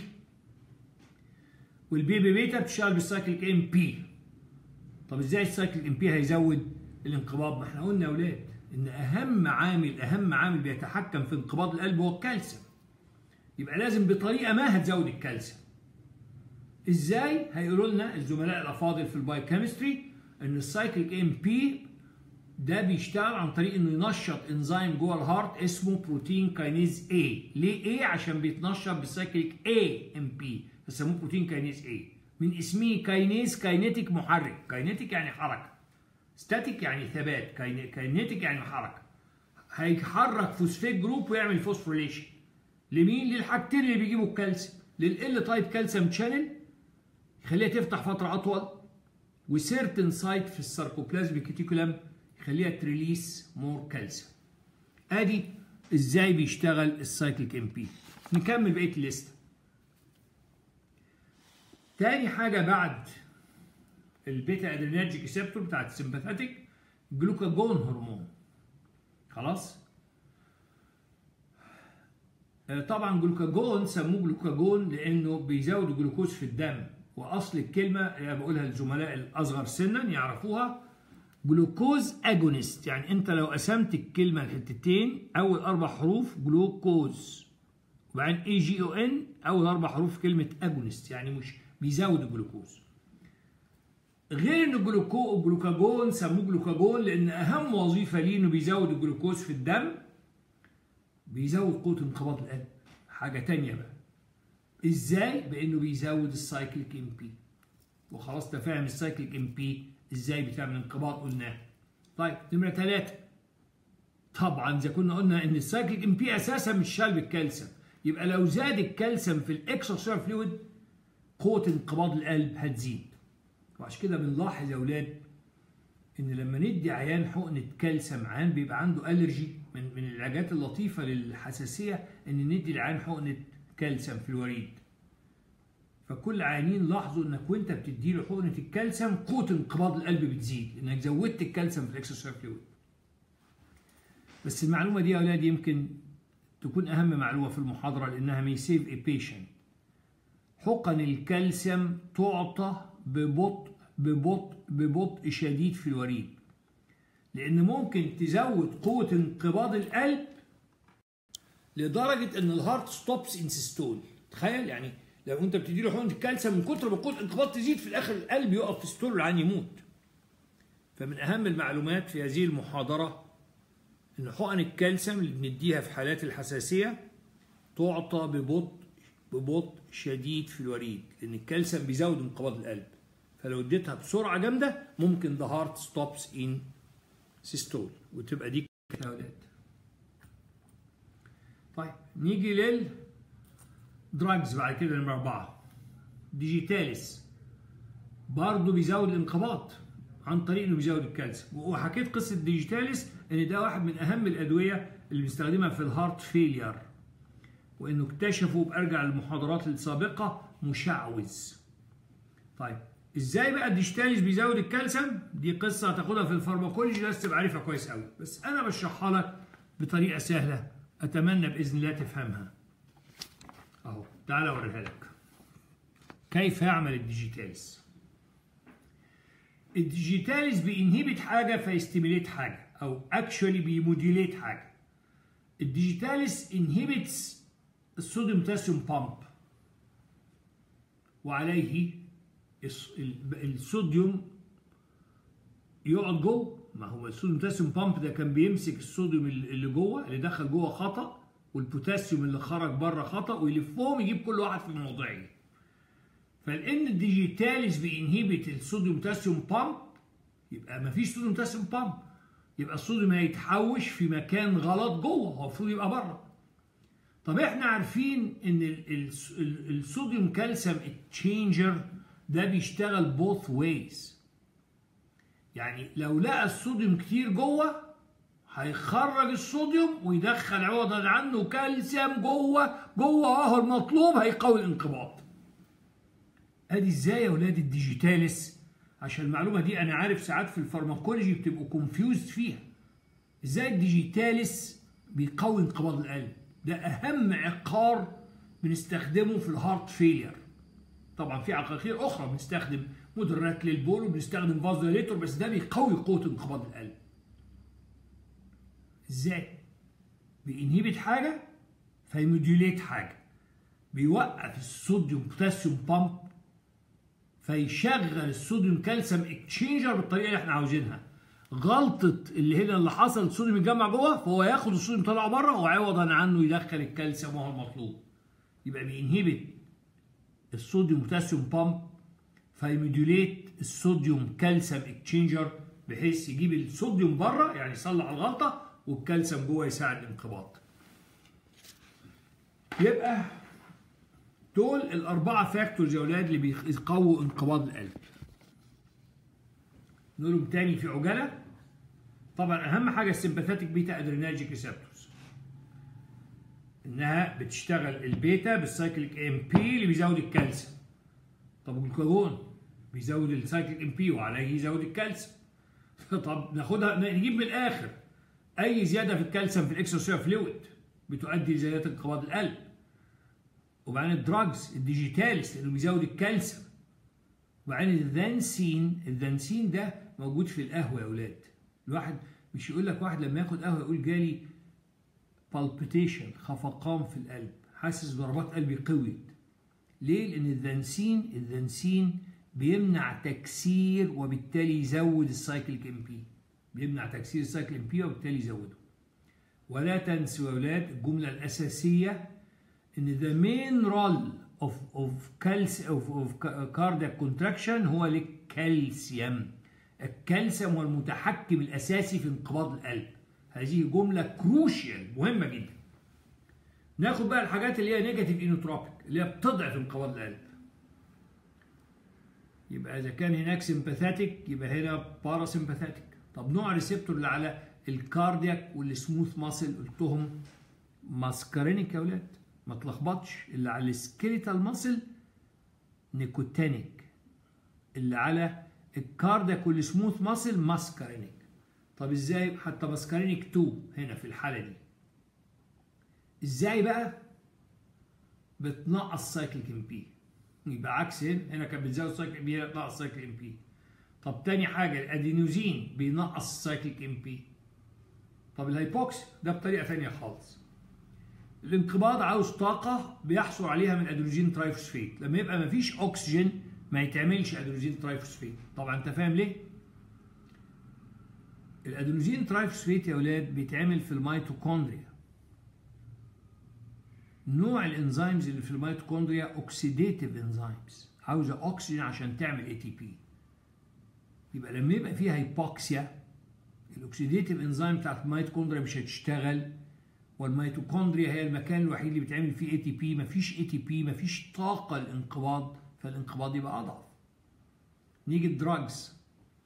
والبي بي بيتا بتشتغل بالسايكليك ام بي طب ازاي السايكليك ام بي هيزود الانقباض ما احنا قلنا يا اولاد ان اهم عامل اهم عامل بيتحكم في انقباض القلب هو الكالسيوم يبقى لازم بطريقه ما هتزود الكالسيوم ازاي هيقولوا لنا الزملاء الافاضل في البايوكيمستري ان السايكليك ام بي ده بيشتغل عن طريق انه ينشط انزيم جوه الهارت اسمه بروتين كاينيز اي ليه ايه عشان بيتنشط بالسايكليك اي ام بي فسموه بروتين كاينيز اي من اسمه كاينيز كاينيتيك محرك كاينيتيك يعني حركه ستاتيك يعني ثبات كاينيتيك يعني حركه هيحرك فوسفيت جروب ويعمل فوسفوريليشن لمين للحاجتين اللي بيجيبوا الكالسيوم لل تايب كالسيوم شانل يخليها تفتح فتره اطول وسيرتن سايت في الساركوبلازميك ريتيكولم يخليها تريليس مور كالسيوم ادي ازاي بيشتغل السايكليك ام بي نكمل بقيه الليسته تاني حاجه بعد البيتا ادرينرجيك ريسبتور بتاعت السمباثيك جلوكاجون هرمون خلاص طبعا جلوكاجون سموه جلوكاجون لانه بيزود الجلوكوز في الدم واصل الكلمه اللي بقولها للزملاء الاصغر سنا يعرفوها جلوكوز اجونست يعني انت لو قسمت الكلمه لحتتين اول اربع حروف جلوكوز وبعدين اي جي او ان اول اربع حروف كلمه اجونست يعني مش بيزود الجلوكوز غير ان الجلوكو الجلوكاجون سموه جلوكاجون لان اهم وظيفه ليه انه بيزود الجلوكوز في الدم بيزود قوه انقباض القلب حاجه تانية بقى ازاي بانه بيزود السايكليك ام بي وخلاص تفهم السايكليك ام بي ازاي بتعمل انقباض قلناه طيب نمره ثلاثة طبعا اذا كنا قلنا ان السايكليك ام بي اساسا مش شال الكالسيوم يبقى لو زاد الكالسيوم في الاكسترا فلويد قوه انقباض القلب هتزيد وعشان كده بنلاحظ يا اولاد ان لما ندي عيان حقنه كالسيوم عيان بيبقى عنده الرجي من من العلاجات اللطيفه للحساسيه ان ندي العيان حقنه كالسيوم في الوريد فكل عيانين لاحظوا انك وانت بتدي له حقنه الكالسيوم قوه انقباض القلب بتزيد انك زودت الكالسيوم في الاكسترا فلويد بس المعلومه دي يا اولاد يمكن تكون اهم معلومه في المحاضره لانها مي سيف اي بيشنت حقن الكالسيوم تعطى ببطء ببطء ببطء شديد في الوريد لان ممكن تزود قوه انقباض القلب لدرجه ان الهارت ستوبس ان سيستول تخيل يعني لو انت بتدي له حقنه الكالسيوم من كتر ما قوه الانقباض تزيد في الاخر القلب يقف في ستول والعيان يموت فمن اهم المعلومات في هذه المحاضره ان حقن الكالسيوم اللي بنديها في حالات الحساسيه تعطى ببطء ببطء شديد في الوريد لان الكالسيوم بيزود انقباض القلب فلو اديتها بسرعه جامده ممكن ذا هارت ستوبس ان سيستول وتبقى دي يا اولاد طيب نيجي لل دراجز بعد كده نمرة أربعة ديجيتاليس برضه بيزود الانقباض عن طريق انه بيزود الكالسيوم وحكيت قصه ديجيتاليس ان ده واحد من اهم الادويه اللي بنستخدمها في الهارت فيلير وانه اكتشفوا بارجع للمحاضرات السابقه مشعوذ طيب ازاي بقى الديجيتاليس بيزود الكالسيوم دي قصه هتاخدها في الفارماكولوجي لازم تبقى عارفها كويس قوي بس انا بشرحها لك بطريقه سهله اتمنى باذن الله تفهمها اهو تعالى اوريها لك كيف يعمل الديجيتاليس الديجيتاليس بينهبت حاجه فيستيميليت حاجه او اكشولي بيموديليت حاجه الديجيتاليس انهبتس الصوديوم بوتاسيوم بامب وعليه الصوديوم يقعد جوه ما هو الصوديوم بوتاسيوم بامب ده كان بيمسك الصوديوم اللي جوه اللي دخل جوه خطأ والبوتاسيوم اللي خرج بره خطأ ويلفهم يجيب كل واحد في موضعه فلان الديجيتاليس بينهبت الصوديوم بوتاسيوم بامب يبقى ما فيش صوديوم بوتاسيوم بامب يبقى الصوديوم هيتحوش في مكان غلط جوه هو المفروض يبقى بره طب احنا عارفين ان الصوديوم كالسيوم تشينجر ده بيشتغل بوث ويز يعني لو لقى الصوديوم كتير جوه هيخرج الصوديوم ويدخل عوضا عنه كالسيوم جوه جوه اهو المطلوب هيقوي الانقباض ادي ازاي يا اولاد الديجيتاليس عشان المعلومه دي انا عارف ساعات في الفارماكولوجي بتبقوا كونفيوزد فيها ازاي الديجيتاليس بيقوي انقباض القلب ده اهم عقار بنستخدمه في الهارت فيلير طبعا في عقاقير اخرى بنستخدم مدرات للبول وبنستخدم فازوليتور بس ده بيقوي قوه انقباض القلب ازاي بينهبت حاجه فيموديوليت حاجه بيوقف الصوديوم بوتاسيوم بامب فيشغل الصوديوم كالسيوم اكتشينجر بالطريقه اللي احنا عاوزينها غلطه اللي هنا اللي حصل الصوديوم يتجمع جوه فهو ياخد الصوديوم يطلعه بره وعوضا عنه يدخل الكالسيوم وهو المطلوب يبقى بينهبت الصوديوم بوتاسيوم بامب فيموديوليت الصوديوم كالسيوم اكتشينجر بحيث يجيب الصوديوم بره يعني يصلح الغلطه والكالسيوم جوه يساعد الانقباض يبقى دول الأربعة فاكتورز يا أولاد اللي بيقووا انقباض القلب. نقولهم تاني في عجالة. طبعا أهم حاجة السمباثيتك بيتا أدريناجيك ريسبتورز. إنها بتشتغل البيتا بالسايكليك ام بي اللي بيزود الكالسيوم. طب الجلوكاجون بيزود السايكليك ام بي وعليه يزود الكالسيوم. طب ناخدها نجيب من الآخر. أي زيادة في الكالسيوم في الإكسترا فلويد بتؤدي لزيادة انقباض القلب. وبعدين الدراجز الديجيتاليس لانه بيزود الكالسيوم وبعدين الذانسين الذانسين ده موجود في القهوه يا اولاد الواحد مش يقول لك واحد لما ياخد قهوه يقول جالي بالبيتيشن خفقان في القلب حاسس ضربات قلبي قويت ليه لان الذانسين الذانسين بيمنع تكسير وبالتالي يزود السايكليك ام بي بيمنع تكسير السايكل ام بي وبالتالي يزوده ولا تنسوا يا اولاد الجمله الاساسيه ان the main role of of calcium of, of cardiac contraction هو الكالسيوم الكالسيوم هو المتحكم الاساسي في انقباض القلب هذه جمله كروشيال مهمه جدا ناخد بقى الحاجات اللي هي نيجاتيف انوتروبيك اللي هي بتضعف انقباض القلب يبقى اذا كان هناك سمباثاتيك يبقى هنا باراسمباثاتيك طب نوع الريسبتور اللي على الكاردياك والسموث ماسل قلتهم ماسكارينيك يا ولاد ما تلخبطش اللي على السكيليتال ماسل نيكوتينيك اللي على الكاردياك والسموث ماسل ماسكارينيك طب ازاي حتى ماسكارينيك 2 هنا في الحاله دي ازاي بقى بتنقص سايكليك ام بي يبقى عكس هنا هنا كانت بتزود سايكليك ام بي هنا بتنقص سايكليك ام بي طب تاني حاجه الادينوزين بينقص سايكليك ام بي طب الهيبوكس ده بطريقه ثانيه خالص الانقباض عاوز طاقه بيحصل عليها من ادروجين ترايفوسفيت لما يبقى مفيش اكسجين ما يتعملش ادروجين ترايفوسفيت طبعا انت فاهم ليه الادروجين ترايفوسفيت يا اولاد بيتعمل في الميتوكوندريا نوع الانزيمز اللي في الميتوكوندريا اوكسيديتيف انزيمز عاوزه اكسجين عشان تعمل اي تي بي يبقى لما يبقى فيها هيبوكسيا الاكسيديتيف انزيم بتاعت الميتوكوندريا مش هتشتغل والميتوكوندريا هي المكان الوحيد اللي بيتعمل فيه اي تي بي مفيش اي تي بي مفيش طاقه للانقباض فالانقباض يبقى اضعف نيجي الدراجز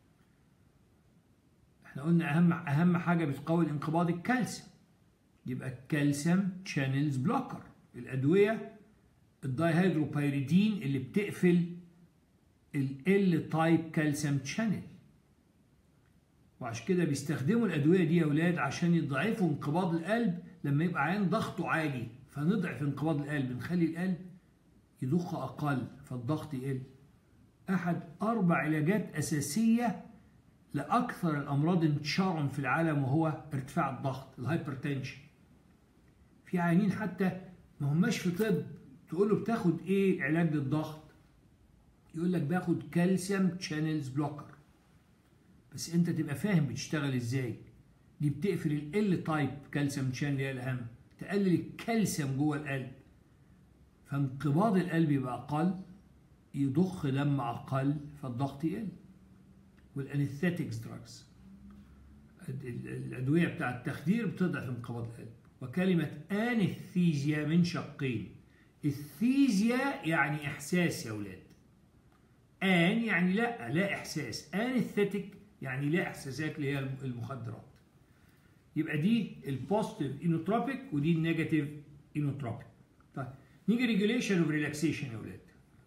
احنا قلنا اهم اهم حاجه بتقوي الانقباض الكالسيوم يبقى الكالسيوم شانلز بلوكر الادويه الدايهيدروبيريدين اللي بتقفل ال تايب كالسيوم شانل وعشان كده بيستخدموا الادويه دي يا اولاد عشان يضعفوا انقباض القلب لما يبقى عين ضغطه عالي فنضعف انقباض القلب نخلي القلب يضخ اقل فالضغط يقل احد اربع علاجات اساسيه لاكثر الامراض انتشارا في العالم وهو ارتفاع الضغط الهايبرتنشن في عيانين حتى ما هماش في طب تقول له بتاخد ايه علاج للضغط يقول لك باخد كالسيوم شانلز بلوكر بس انت تبقى فاهم بتشتغل ازاي دي بتقفل ال تايب كالسيوم شانل اللي هي الاهم تقلل الكالسيوم جوه القلب فانقباض القلب يبقى اقل يضخ دم اقل فالضغط يقل والانستيتكس دراجز الادويه بتاع التخدير بتضعف انقباض القلب وكلمه انستيزيا من شقين الثيزيا يعني احساس يا اولاد ان يعني لا لا احساس انستيتك يعني لا احساسات اللي هي المخدرات يبقى دي البوزيتيف انوتروبيك ودي النيجاتيف انوتروبيك طيب نيجي ريجوليشن اوف ريلاكسيشن يا اولاد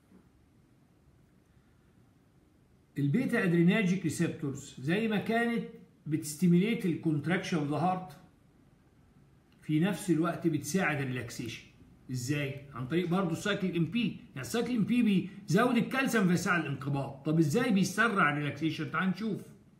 البيتا ادريناجيك ريسبتورز زي ما كانت بتستيميليت الكونتراكشن اوف ذا هارت في نفس الوقت بتساعد الريلاكسيشن ازاي؟ عن طريق برضه السايكل ام بي، يعني السايكل ام بي بيزود الكالسيوم فيساعد الانقباض، طب ازاي بيسرع الريلاكسيشن؟ تعال نشوف.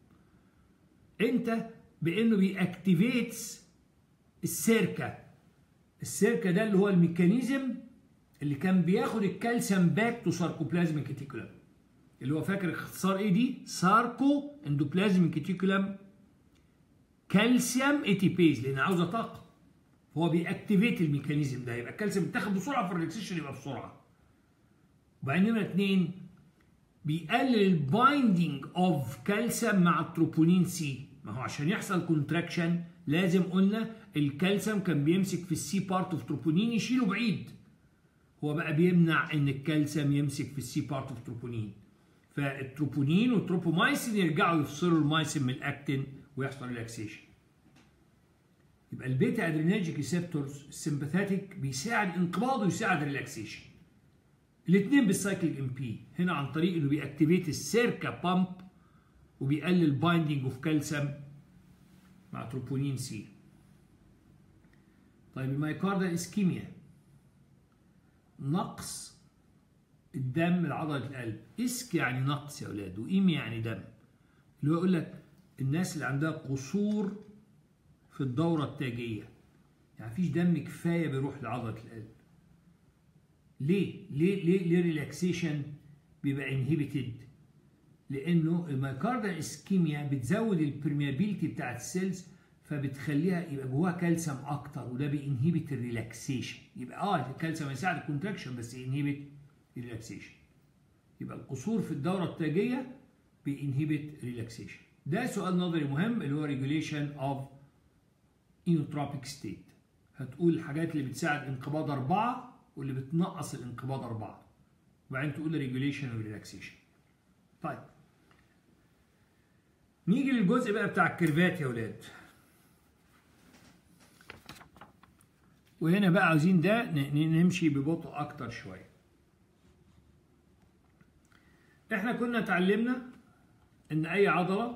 انت بانه بيأكتيفيتس السيركا. السيركا ده اللي هو الميكانيزم اللي كان بياخد الكالسيوم باك تو ساركوبلازميك ريتيكولم. اللي هو فاكر اختصار ايه دي؟ ساركو اندوبلازميك ريتيكولم كالسيوم ايتيبيز لان عاوزه طاقه. هو بيأكتيفيت الميكانيزم ده يبقى الكالسيوم بيتاخد بسرعه فالريلاكسيشن يبقى بسرعه. وبعدين نمره اثنين بيقلل البايندينج اوف كالسيوم مع التروبونين سي ما هو عشان يحصل كونتراكشن لازم قلنا الكالسيوم كان بيمسك في السي بارت اوف تروبونين يشيله بعيد. هو بقى بيمنع ان الكالسيوم يمسك في السي بارت اوف تروبونين. فالتروبونين والتروبومايسين يرجعوا يفصلوا المايسين من الاكتين ويحصل ريلاكسيشن. يبقى البيتا ادرينرجيك ريسبتورز السمباثيك بيساعد انقباض ويساعد ريلاكسيشن الاثنين بالسايكل ام بي هنا عن طريق انه بيأكتيفيت السيركا بامب وبيقلل بايندينج اوف كالسيوم مع تروبونين سي طيب المايكاردا اسكيميا نقص الدم لعضلة القلب اسك يعني نقص يا اولاد وايميا يعني دم اللي هو يقول لك الناس اللي عندها قصور في الدورة التاجية يعني مفيش دم كفاية بيروح لعضلة القلب ليه؟ ليه ليه ليه ريلاكسيشن بيبقى انهبيتد؟ لأنه المايكاردا اسكيميا بتزود البرميابيلتي بتاعت السيلز فبتخليها يبقى جواها كالسيوم أكتر وده بينهبت الريلاكسيشن يبقى اه الكالسيوم يساعد الكونتراكشن بس ينهبت الريلاكسيشن يبقى القصور في الدورة التاجية بينهبت ريلاكسيشن ده سؤال نظري مهم اللي هو ريجوليشن اوف اينوتروبيك ستيت هتقول الحاجات اللي بتساعد انقباض أربعة واللي بتنقص الانقباض أربعة وبعدين تقول ريجوليشن وريلاكسيشن طيب نيجي للجزء بقى بتاع الكيرفات يا ولاد وهنا بقى عاوزين ده نمشي ببطء اكتر شويه احنا كنا اتعلمنا ان اي عضله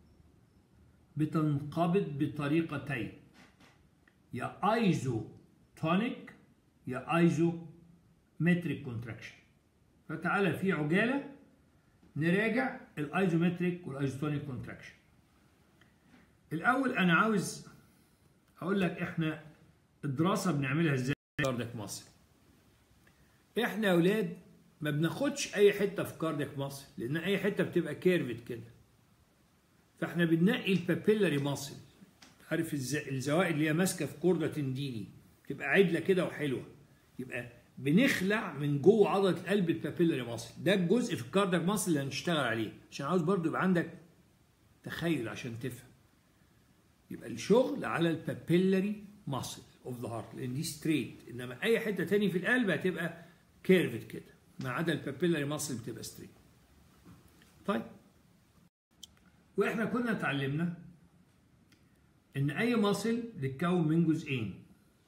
بتنقبض بطريقتين يا ايزو تونيك يا ايزو متريك كونتراكشن فتعالى في عجاله نراجع الايزومتريك والايزوتونيك كونتراكشن الاول انا عاوز اقول لك احنا الدراسه بنعملها ازاي كاردياك ماسل احنا يا اولاد ما بناخدش اي حته في كاردياك ماسل لان اي حته بتبقى كيرفت كده فاحنا بننقي البابيلاري ماسل عارف الزوائد اللي هي ماسكه في كورده تنديني تبقى عدله كده وحلوه يبقى بنخلع من جوه عضله القلب البابيلاري ماسل ده الجزء في الكاردياك ماسل اللي هنشتغل عليه عشان عاوز برضو يبقى عندك تخيل عشان تفهم يبقى الشغل على البابيلاري ماسل اوف ذا هارت لان دي ستريت انما اي حته تاني في القلب هتبقى كيرفت كده ما عدا البابيلاري ماسل بتبقى ستريت طيب واحنا كنا اتعلمنا ان اي ماسل بتتكون من جزئين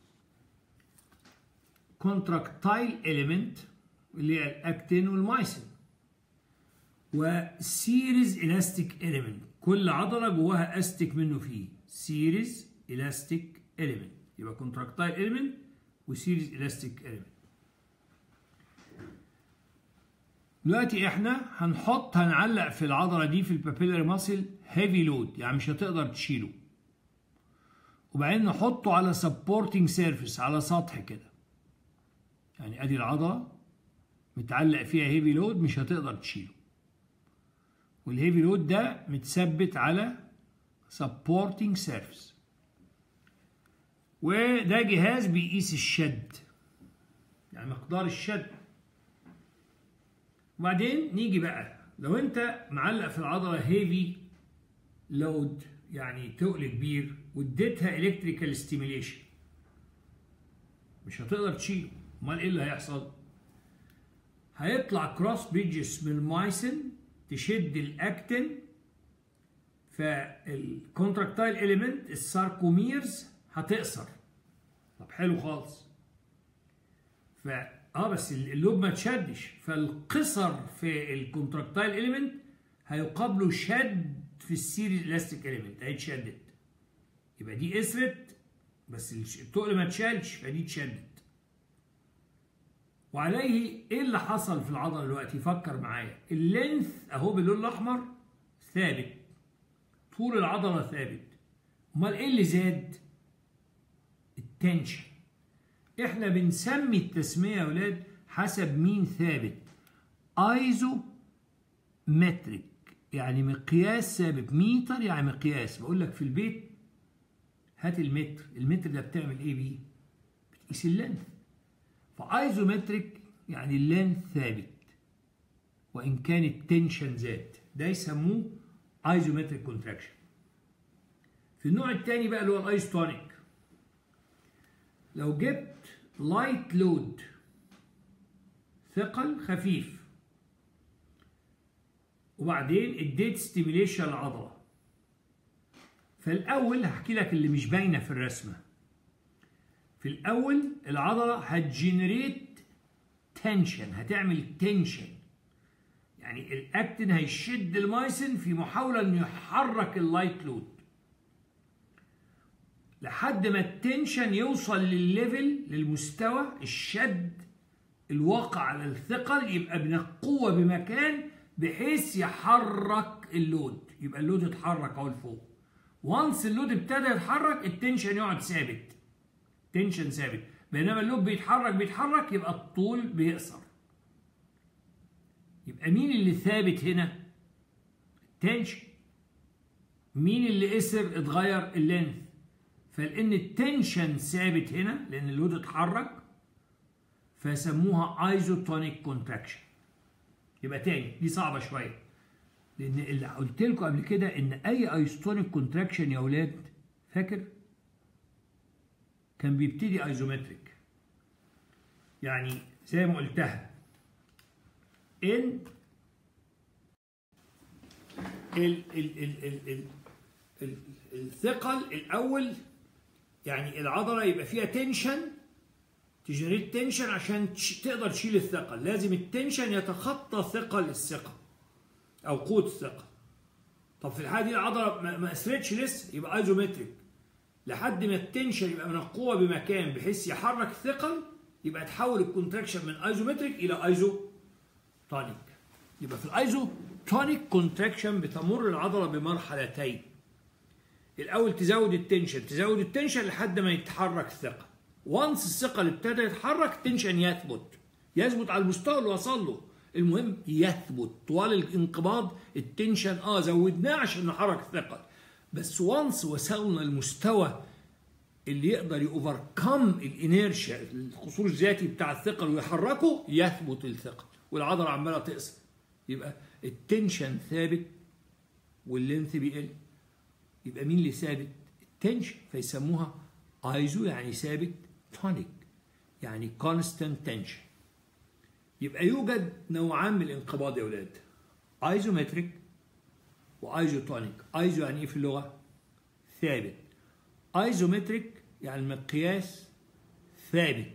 كونتراكتايل اليمنت اللي هي الاكتين والمايسين وسيريز الاستيك اليمنت كل عضله جواها استيك منه فيه سيريز الاستيك اليمنت يبقى كونتراكتايل اليمنت وسيريز الاستيك اليمنت دلوقتي احنا هنحط هنعلق في العضله دي في البابيلاري ماسل هيفي لود يعني مش هتقدر تشيله وبعدين نحطه على سبورتنج سيرفيس على سطح كده يعني ادي العضله متعلق فيها هيفي لود مش هتقدر تشيله والهيفي لود ده متثبت على سبورتنج سيرفيس وده جهاز بيقيس الشد يعني مقدار الشد وبعدين نيجي بقى لو انت معلق في العضله هيفي لود يعني تقل كبير واديتها الكتريكال ستيميليشن مش هتقدر تشيله امال ايه اللي هيحصل هيطلع كروس بيجز من المايسن تشد الاكتين فالكونتراكتايل اليمنت الساركوميرز هتقصر طب حلو خالص ف اه بس اللوب ما تشدش فالقصر في الكونتراكتايل اليمنت هيقابله شد في السيريز الاستيك اليمنت اهي اتشدت يبقى دي قصرت بس التقل ما اتشالش فدي اتشدت وعليه ايه اللي حصل في العضله دلوقتي فكر معايا اللينث اهو باللون الاحمر ثابت طول العضله ثابت امال ايه اللي زاد التنشن احنا بنسمي التسميه يا اولاد حسب مين ثابت ايزو متريك يعني مقياس ثابت ميتر يعني مقياس بقول لك في البيت هات المتر المتر ده بتعمل ايه بيه بتقيس اللينث فايزومتريك يعني اللينث ثابت وان كان التنشن زاد ده يسموه ايزومتريك كونتراكشن في النوع الثاني بقى اللي هو الايستونيك لو جبت لايت لود ثقل خفيف وبعدين اديت ستيميليشن للعضله فالاول هحكي لك اللي مش باينه في الرسمه في الاول العضله هتجنريت تنشن هتعمل تنشن يعني الاكتين هيشد المايسن في محاوله انه يحرك اللايت لود لحد ما التنشن يوصل للليفل للمستوى الشد الواقع على الثقل يبقى من القوة بمكان بحيث يحرك اللود يبقى اللود اتحرك اهو لفوق وانس اللود ابتدى يتحرك التنشن يقعد ثابت تنشن ثابت بينما اللود بيتحرك بيتحرك يبقى الطول بيقصر يبقى مين اللي ثابت هنا التنشن مين اللي قصر اتغير اللينث فلان التنشن ثابت هنا لان اللود اتحرك فسموها ايزوتونيك كونتراكشن يبقى تاني دي صعبه شويه لان اللي قلت لكم قبل كده ان اي ايزوتونيك كونتراكشن يا اولاد فاكر كان بيبتدي ايزومتريك يعني زي ما قلتها ان ال ال ال ال ال ال الثقل الاول يعني العضله يبقى فيها تنشن تجنريت تنشن عشان تقدر تشيل الثقل لازم التنشن يتخطى ثقل الثقه او قوه الثقه طب في الحاله دي العضله ما اثرتش لسه يبقى ايزومتريك لحد ما التنشن يبقى من القوه بمكان بحيث يحرك الثقل يبقى تحول الكونتراكشن من ايزومتريك الى ايزو تونيك يبقى في الايزو تونيك كونتراكشن بتمر العضله بمرحلتين الاول تزود التنشن تزود التنشن لحد ما يتحرك الثقل وانس الثقل ابتدى يتحرك التنشن يثبت يثبت على المستوى اللي وصل له المهم يثبت طوال الانقباض التنشن اه زودناه عشان نحرك الثقل بس وانس وصلنا المستوى اللي يقدر يوفركم الانيرشيا القصور الذاتي بتاع الثقل ويحركه يثبت الثقل والعضله عماله تقصر يبقى التنشن ثابت واللينث بيقل يبقى مين اللي ثابت؟ التنشن فيسموها ايزو يعني ثابت تونيك يعني كونستانت تنشن يبقى يوجد نوعان من الانقباض يا اولاد ايزومتريك وايزوتونيك ايزو يعني ايه في اللغه ثابت ايزومتريك يعني المقياس ثابت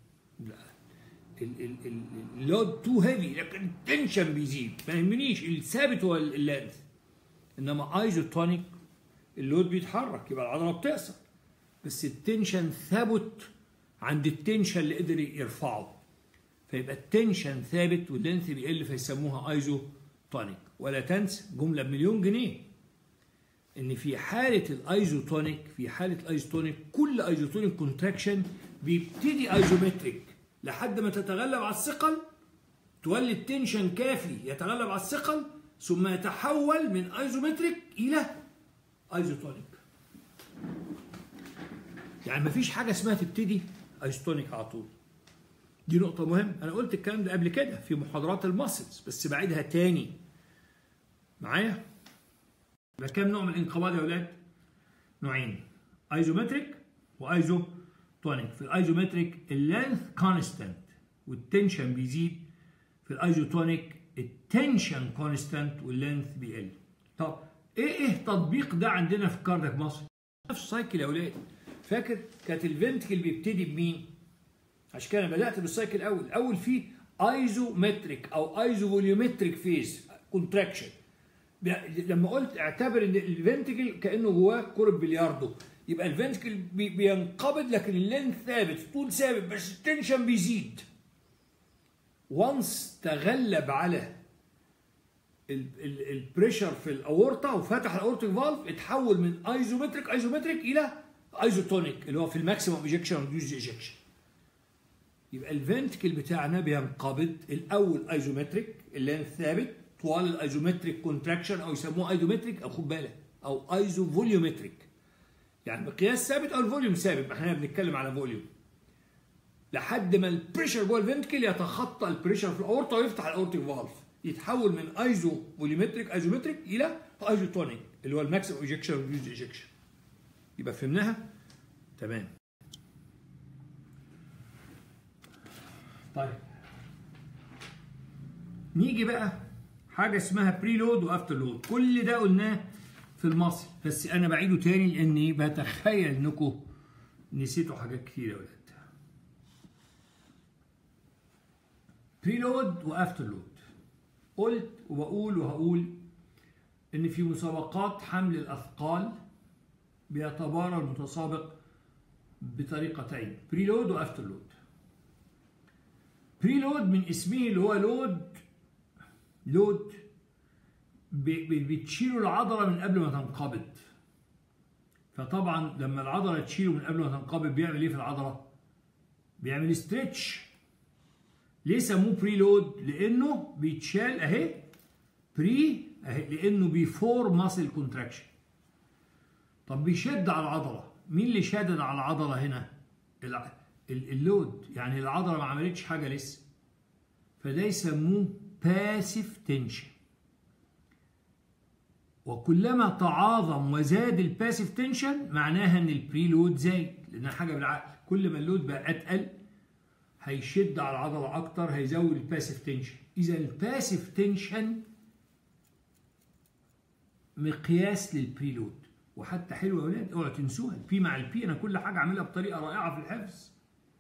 اللود تو هيفي لكن التنشن بيزيد ما يهمنيش الثابت هو اللانث انما ايزوتونيك اللود بيتحرك يبقى العضله بتقصر بس التنشن ثابت عند التنشن اللي قدر يرفعه فيبقى التنشن ثابت واللينث بيقل فيسموها ايزو تونيك ولا تنسى جمله بمليون جنيه ان في حاله الايزوتونيك في حاله الايزوتونيك كل ايزوتونيك كونتراكشن بيبتدي ايزومتريك لحد ما تتغلب على الثقل تولد تنشن كافي يتغلب على الثقل ثم يتحول من ايزومتريك الى ايزوتونيك يعني مفيش حاجه اسمها تبتدي ايزوتونيك على طول دي نقطة مهمة أنا قلت الكلام ده قبل كده في محاضرات الماسلز بس بعيدها تاني معايا؟ يبقى كام نوع من الانقباض يا ولاد؟ نوعين ايزومتريك وايزو تونيك في الايزومتريك اللينث كونستانت والتنشن بيزيد في الايزوتونيك التنشن كونستانت واللينث بيقل طب ايه ايه تطبيق ده عندنا في الكاردياك ماسل نفس السايكل يا ولاد فاكر كانت الفنتكل بيبتدي بمين عشان كده بدات بالسايكل الاول الاول في ايزومتريك او ايزو فوليومتريك فيز كونتراكشن لما قلت اعتبر ان الفنتكل كانه جواه كره بلياردو يبقى الفنتكل بينقبض لكن اللين ثابت طول ثابت بس التنشن بيزيد وانس تغلب على البريشر في الاورطه وفتح الاورتيك فالف اتحول من ايزومتريك ايزومتريك الى ايزوتونيك اللي هو في الماكسيموم ايجكشن ريديوز ايجكشن يبقى الفنتكل بتاعنا بينقبض الاول ايزومتريك اللين ثابت طوال الايزومتريك كونتراكشن او يسموه ايزومتريك او خد بالك او ايزو فوليومتريك يعني مقياس ثابت او الفوليوم ثابت ما احنا بنتكلم على فوليوم لحد ما البريشر جوه الفنتكل يتخطى البريشر في الاورطه ويفتح الاورتيك فالف يتحول من ايزو فوليومتريك ايزومتريك الى ايزوتونيك اللي هو الماكسيمم ايجكشن ريديوز ايجكشن يبقى فهمناها تمام طيب نيجي بقى حاجه اسمها بري لود وافتر لود كل ده قلناه في المصل بس انا بعيده تاني لاني بتخيل انكم نسيتوا حاجات كتير يا ولاد بري لود وافتر لود قلت وبقول وهقول ان في مسابقات حمل الاثقال بيتبارى المتسابق بطريقتين بري لود وافتر لود بري لود من اسمه اللي هو لود لود بتشيلوا العضله من قبل ما تنقبض فطبعا لما العضله تشيله من قبل ما تنقبض بيعمل ايه في العضله بيعمل ستريتش ليه سموه بري لود لانه بيتشال اهي بري اهي لانه بيفور ماسل كونتراكشن طب بيشد على العضله مين اللي شادد على العضله هنا اللود يعني العضله ما عملتش حاجه لسه فده يسموه باسيف تنشن وكلما تعاظم وزاد الباسيف تنشن معناها ان البريلود زايد لانها حاجه بالعقل كل ما اللود بقى اتقل هيشد على العضله اكتر هيزود الباسيف تنشن اذا الباسيف تنشن مقياس للبريلود وحتى حلوه يا ولاد اوعوا تنسوها البي مع البي انا كل حاجه عاملها بطريقه رائعه في الحفظ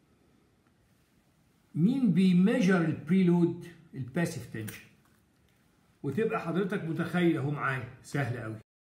مين بيميجر البريلود الباسيف تنشن وتبقى حضرتك متخيل اهو معايا سهل قوي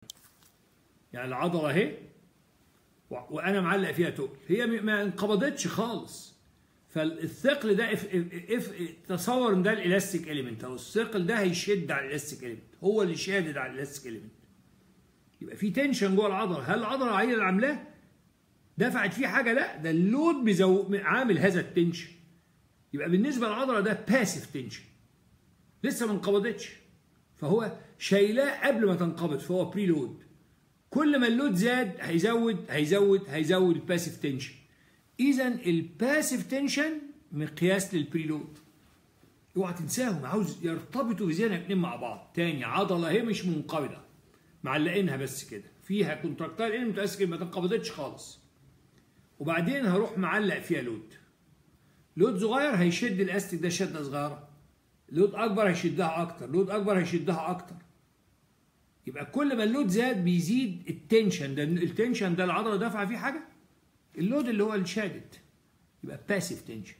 يعني العضله اهي وانا معلق فيها تقل هي ما انقبضتش خالص فالثقل ده اف اف تصور ان ده الالاستيك اليمنت او الثقل ده هيشد على الالاستيك اليمنت هو اللي شادد على الالاستيك اليمنت يبقى في تنشن جوه العضله هل العضله العينه اللي عاملاه دفعت فيه حاجه لا ده اللود بيزو... عامل هذا التنشن يبقى بالنسبه للعضله ده باسيف تنشن لسه ما انقبضتش فهو شايلاه قبل ما تنقبض فهو بري لود كل ما اللود زاد هيزود هيزود هيزود الباسيف تنشن اذا الباسيف تنشن مقياس للبري لود اوعى تنساهم عاوز يرتبطوا في ذهنك الاثنين مع بعض تاني عضله هي مش منقبضه معلقينها بس كده فيها كونتراكتايل ان متاسف ما تنقبضتش خالص وبعدين هروح معلق فيها لود لود صغير هيشد الاستيك ده شده صغيره لود اكبر هيشدها اكتر لود اكبر هيشدها اكتر يبقى كل ما اللود زاد بيزيد التنشن ده التنشن ده العضله دافعه فيه حاجه اللود اللي هو الشادد يبقى باسيف تنشن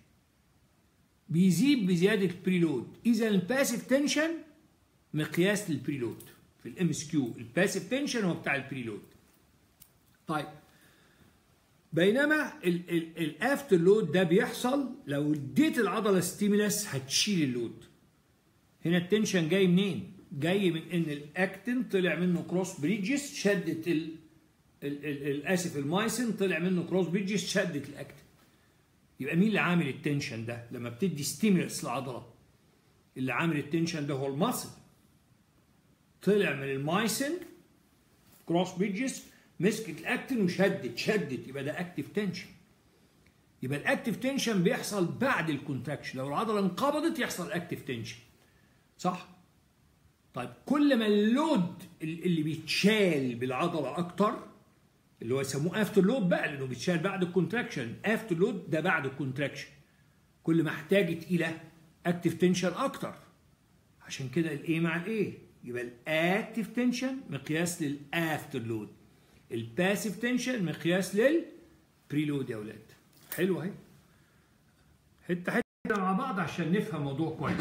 بيزيد بزياده البريلود اذا الباسيف تنشن مقياس للبريلود في الام اس كيو الباسيف تنشن هو بتاع البريلود طيب بينما الافتر لود ده بيحصل لو اديت العضله ستيمولاس هتشيل اللود هنا التنشن جاي منين جاي من ان الاكتين طلع منه كروس بريدجز شدت ال الاسف المايسن طلع منه كروس بريدجز شدت الاكتين يبقى مين اللي عامل التنشن ده لما بتدي ستيمولاس للعضله اللي عامل التنشن ده هو الماسل طلع من المايسن كروس بريدجز مسكت الاكتين وشدت شدت يبقى ده اكتف تنشن يبقى الاكتف تنشن بيحصل بعد الكونتراكشن لو العضله انقبضت يحصل اكتف تنشن صح طيب كل ما اللود اللي بيتشال بالعضله اكتر اللي هو يسموه افتر لود بقى لانه بيتشال بعد الكونتراكشن افتر لود ده بعد الكونتراكشن كل ما احتاجت الى اكتف تنشن اكتر عشان كده الايه مع الايه يبقى الاكتف تنشن مقياس للافتر لود الباسيف تنشن مقياس للبريلود يا اولاد حلو اهي حته حته مع بعض عشان نفهم الموضوع كويس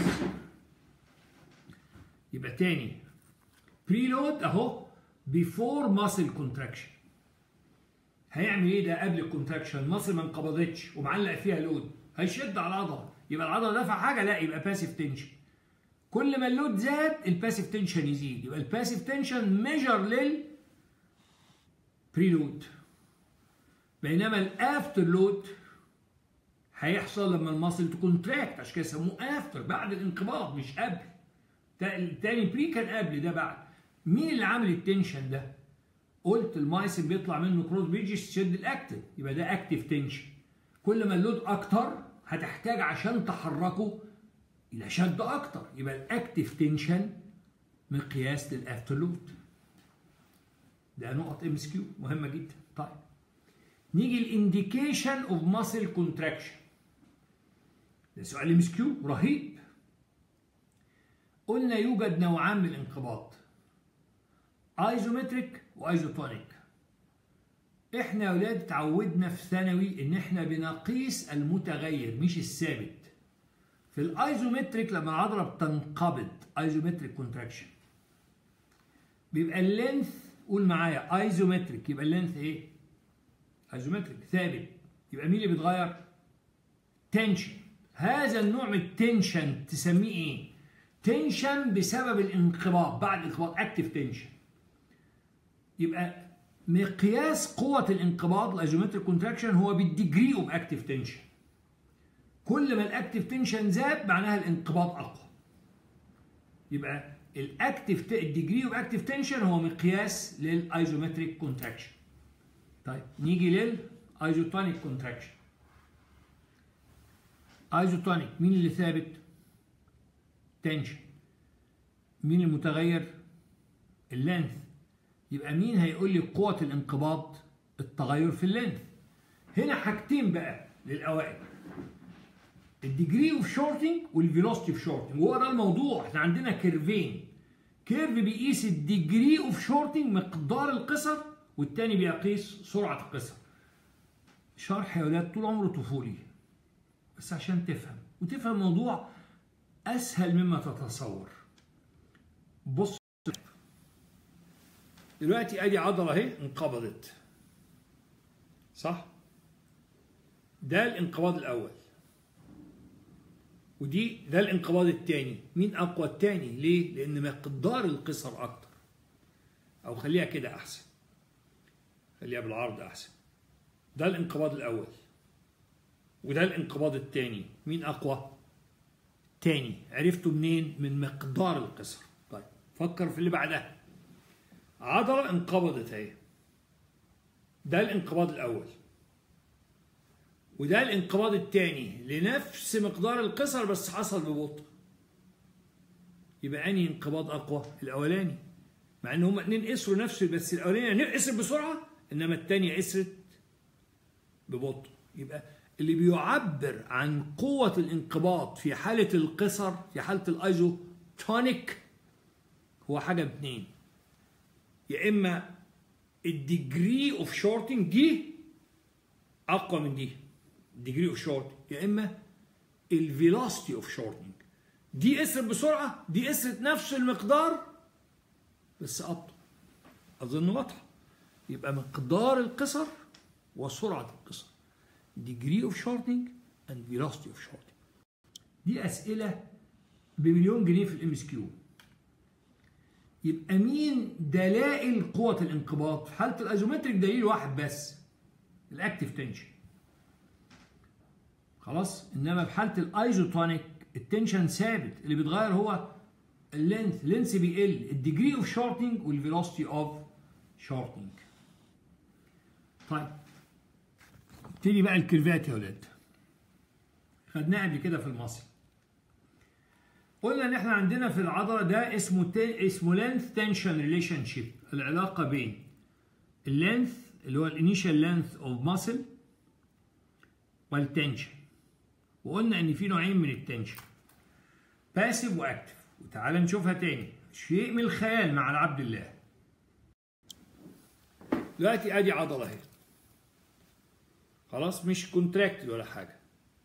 يبقى تاني بريلود اهو بيفور ماسل كونتراكشن هيعمل ايه ده قبل الكونتراكشن الماسل ما انقبضتش ومعلق فيها لود هيشد على العضله يبقى العضله دفع حاجه لا يبقى باسيف تنشن كل ما اللود زاد الباسيف تنشن يزيد يبقى الباسيف تنشن ميجر لل بريلود بينما الافتر لود هيحصل لما الماسل تكونتراكت عشان كده يسموه افتر بعد الانقباض مش قبل التاني بري كان قبل ده بعد مين اللي عامل التنشن ده قلت المايسن بيطلع منه كروس بيجز تشد الاكتف يبقى ده اكتف تنشن كل ما اللود اكتر هتحتاج عشان تحركه الى شد اكتر يبقى الاكتف تنشن مقياس للافتر لود ده نقط ام اس كيو مهمه جدا طيب نيجي الانديكيشن اوف ماسل كونتراكشن ده سؤال ام اس كيو رهيب قلنا يوجد نوعان من الانقباض ايزومتريك وايزوتونيك احنا يا اولاد اتعودنا في ثانوي ان احنا بنقيس المتغير مش الثابت في الايزومتريك لما العضله بتنقبض ايزومتريك كونتراكشن بيبقى اللينث قول معايا ايزومتريك يبقى اللينث ايه ايزومتريك ثابت يبقى مين اللي بيتغير تنشن هذا النوع من التنشن تسميه ايه تنشن بسبب الانقباض بعد الانقباض اكتف تنشن يبقى مقياس قوة الانقباض الايزومتريك كونتراكشن هو بالديجري اوف اكتف تنشن كل ما الاكتف تنشن زاد معناها الانقباض اقوى يبقى الاكتف الديجري اوف اكتف تنشن هو مقياس للايزومتريك كونتراكشن طيب نيجي للايزوتونيك كونتراكشن ايزوتونيك مين اللي ثابت تنشن مين المتغير اللينث يبقى مين هيقول لي قوة الانقباض التغير في اللينث هنا حاجتين بقى للأوائل الديجري اوف شورتنج والفيلوسيتي اوف شورتنج وهو ده الموضوع احنا عندنا كيرفين كيرف بيقيس الديجري اوف شورتنج مقدار القصر والتاني بيقيس سرعة القصر شرح يا ولاد طول عمره طفولي بس عشان تفهم وتفهم موضوع اسهل مما تتصور بص دلوقتي ادي عضله اهي انقبضت صح ده الانقباض الاول ودي ده الانقباض الثاني مين اقوى الثاني ليه لان مقدار القصر اكتر او خليها كده احسن خليها بالعرض احسن ده الانقباض الاول وده الانقباض الثاني مين اقوى تاني عرفته منين من مقدار القصر طيب فكر في اللي بعدها عضلة انقبضت اهي ده الانقباض الأول وده الانقباض الثاني لنفس مقدار القصر بس حصل ببطء يبقى أنهي انقباض أقوى؟ الأولاني مع إن هما اتنين قسروا نفس بس الأولاني قسر بسرعة إنما الثانية قسرت ببطء يبقى اللي بيعبر عن قوة الانقباض في حالة القصر في حالة الايزوتونيك هو حاجة باتنين يا إما الديجري اوف شورتنج دي أقوى من دي الديجري اوف شورت يا إما الفيلوسيتي اوف شورتنج دي قسرت بسرعة دي قسرت نفس المقدار بس أبطأ أظن واضحة يبقى مقدار القصر وسرعة القصر degree of shortening and velocity of shortening دي أسئلة بمليون جنيه في الام اس كيو يبقى مين دلائل قوة الانقباض؟ في حالة الايزومتريك دليل واحد بس الاكتف تنشن خلاص انما في حالة الايزوتونيك التنشن ثابت اللي بيتغير هو اللينث اللينث بيقل الديجري اوف شورتنج والفيلوسيتي اوف شورتنج طيب نبتدي بقى الكيرفات يا ولاد خدناها قبل كده في المصري قلنا ان احنا عندنا في العضله ده اسمه تي... اسمه لينث تنشن ريليشن شيب العلاقه بين اللينث اللي هو الانيشال لينث اوف ماسل والتنشن وقلنا ان في نوعين من التنشن باسيف واكتف وتعالى نشوفها تاني شيء من الخيال مع العبد الله دلوقتي ادي عضله اهي خلاص مش كونتراكتد ولا حاجه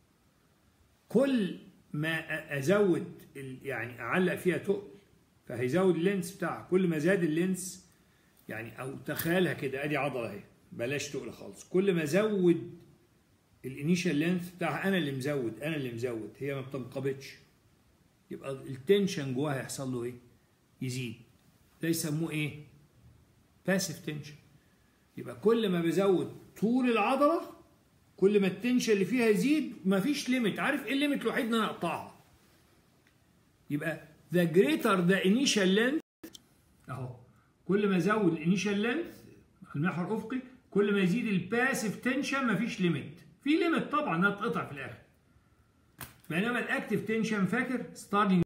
كل ما ازود يعني اعلق فيها تقل فهيزود اللينس بتاعها كل ما زاد اللينس يعني او تخيلها كده ادي عضله اهي بلاش تقل خالص كل ما ازود الانيشال لينث بتاعها انا اللي مزود انا اللي مزود هي ما بتنقبضش يبقى التنشن جواها يحصل له ايه؟ يزيد ده يسموه ايه؟ باسيف تنشن يبقى كل ما بزود طول العضله كل ما التنشن اللي فيها يزيد مفيش ليميت عارف ايه الليميت الوحيد ان انا اقطعها يبقى the greater the initial length اهو كل ما ازود الانيشال لينث المحور الافقي كل ما يزيد الباسيف تنشن مفيش ليميت في ليميت طبعا انها تقطع في الاخر بينما الاكتف تنشن فاكر ستارلينج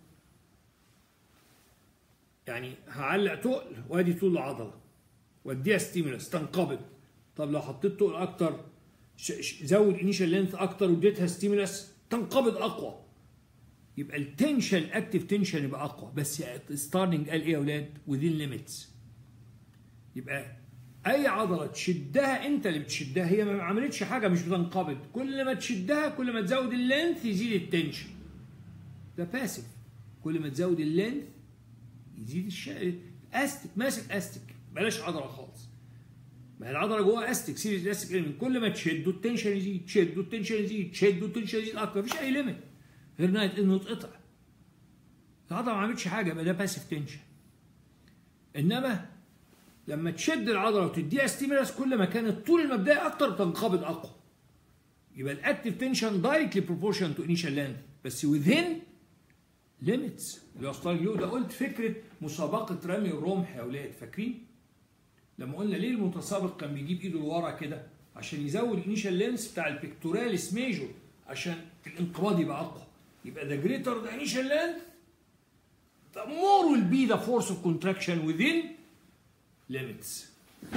يعني هعلق تقل وادي طول العضله واديها ستيمولس تنقبض طب لو حطيت تقل اكتر زود انيشال لينث اكتر واديتها ستيمولس تنقبض اقوى يبقى التنشن الاكتف تنشن يبقى اقوى بس ستارلينج قال ايه يا اولاد within limits يبقى اي عضله تشدها انت اللي بتشدها هي ما عملتش حاجه مش بتنقبض كل ما تشدها كل ما تزود اللينث يزيد التنشن ده باسيف كل ما تزود اللينث يزيد الش... استك ماسك استك بلاش عضله خالص ما هي العضله جواها استك سيريز استك من كل ما تشده التنشن يزيد تشده التنشن يزيد تشده التنشن يزيد اكتر مفيش اي ليميت غير انه يتقطع العضله ما عملتش حاجه يبقى ده باسيف تنشن انما لما تشد العضله وتديها ستيمولس كل ما كان الطول المبدئي اكتر تنقبض اقوى يبقى الاكتف تنشن دايركتلي بروبورشن تو انيشال لينث بس within limits اللي هو اليو ده قلت فكره مسابقه رمي الرمح يا اولاد فاكرين؟ لما قلنا ليه المتسابق كان بيجيب ايده لورا كده عشان يزود الانيشال لينث بتاع البيكتوراليس ميجور عشان الانقباض يبقى اقوى يبقى the greater the initial length the more will be the force of contraction within ليميتس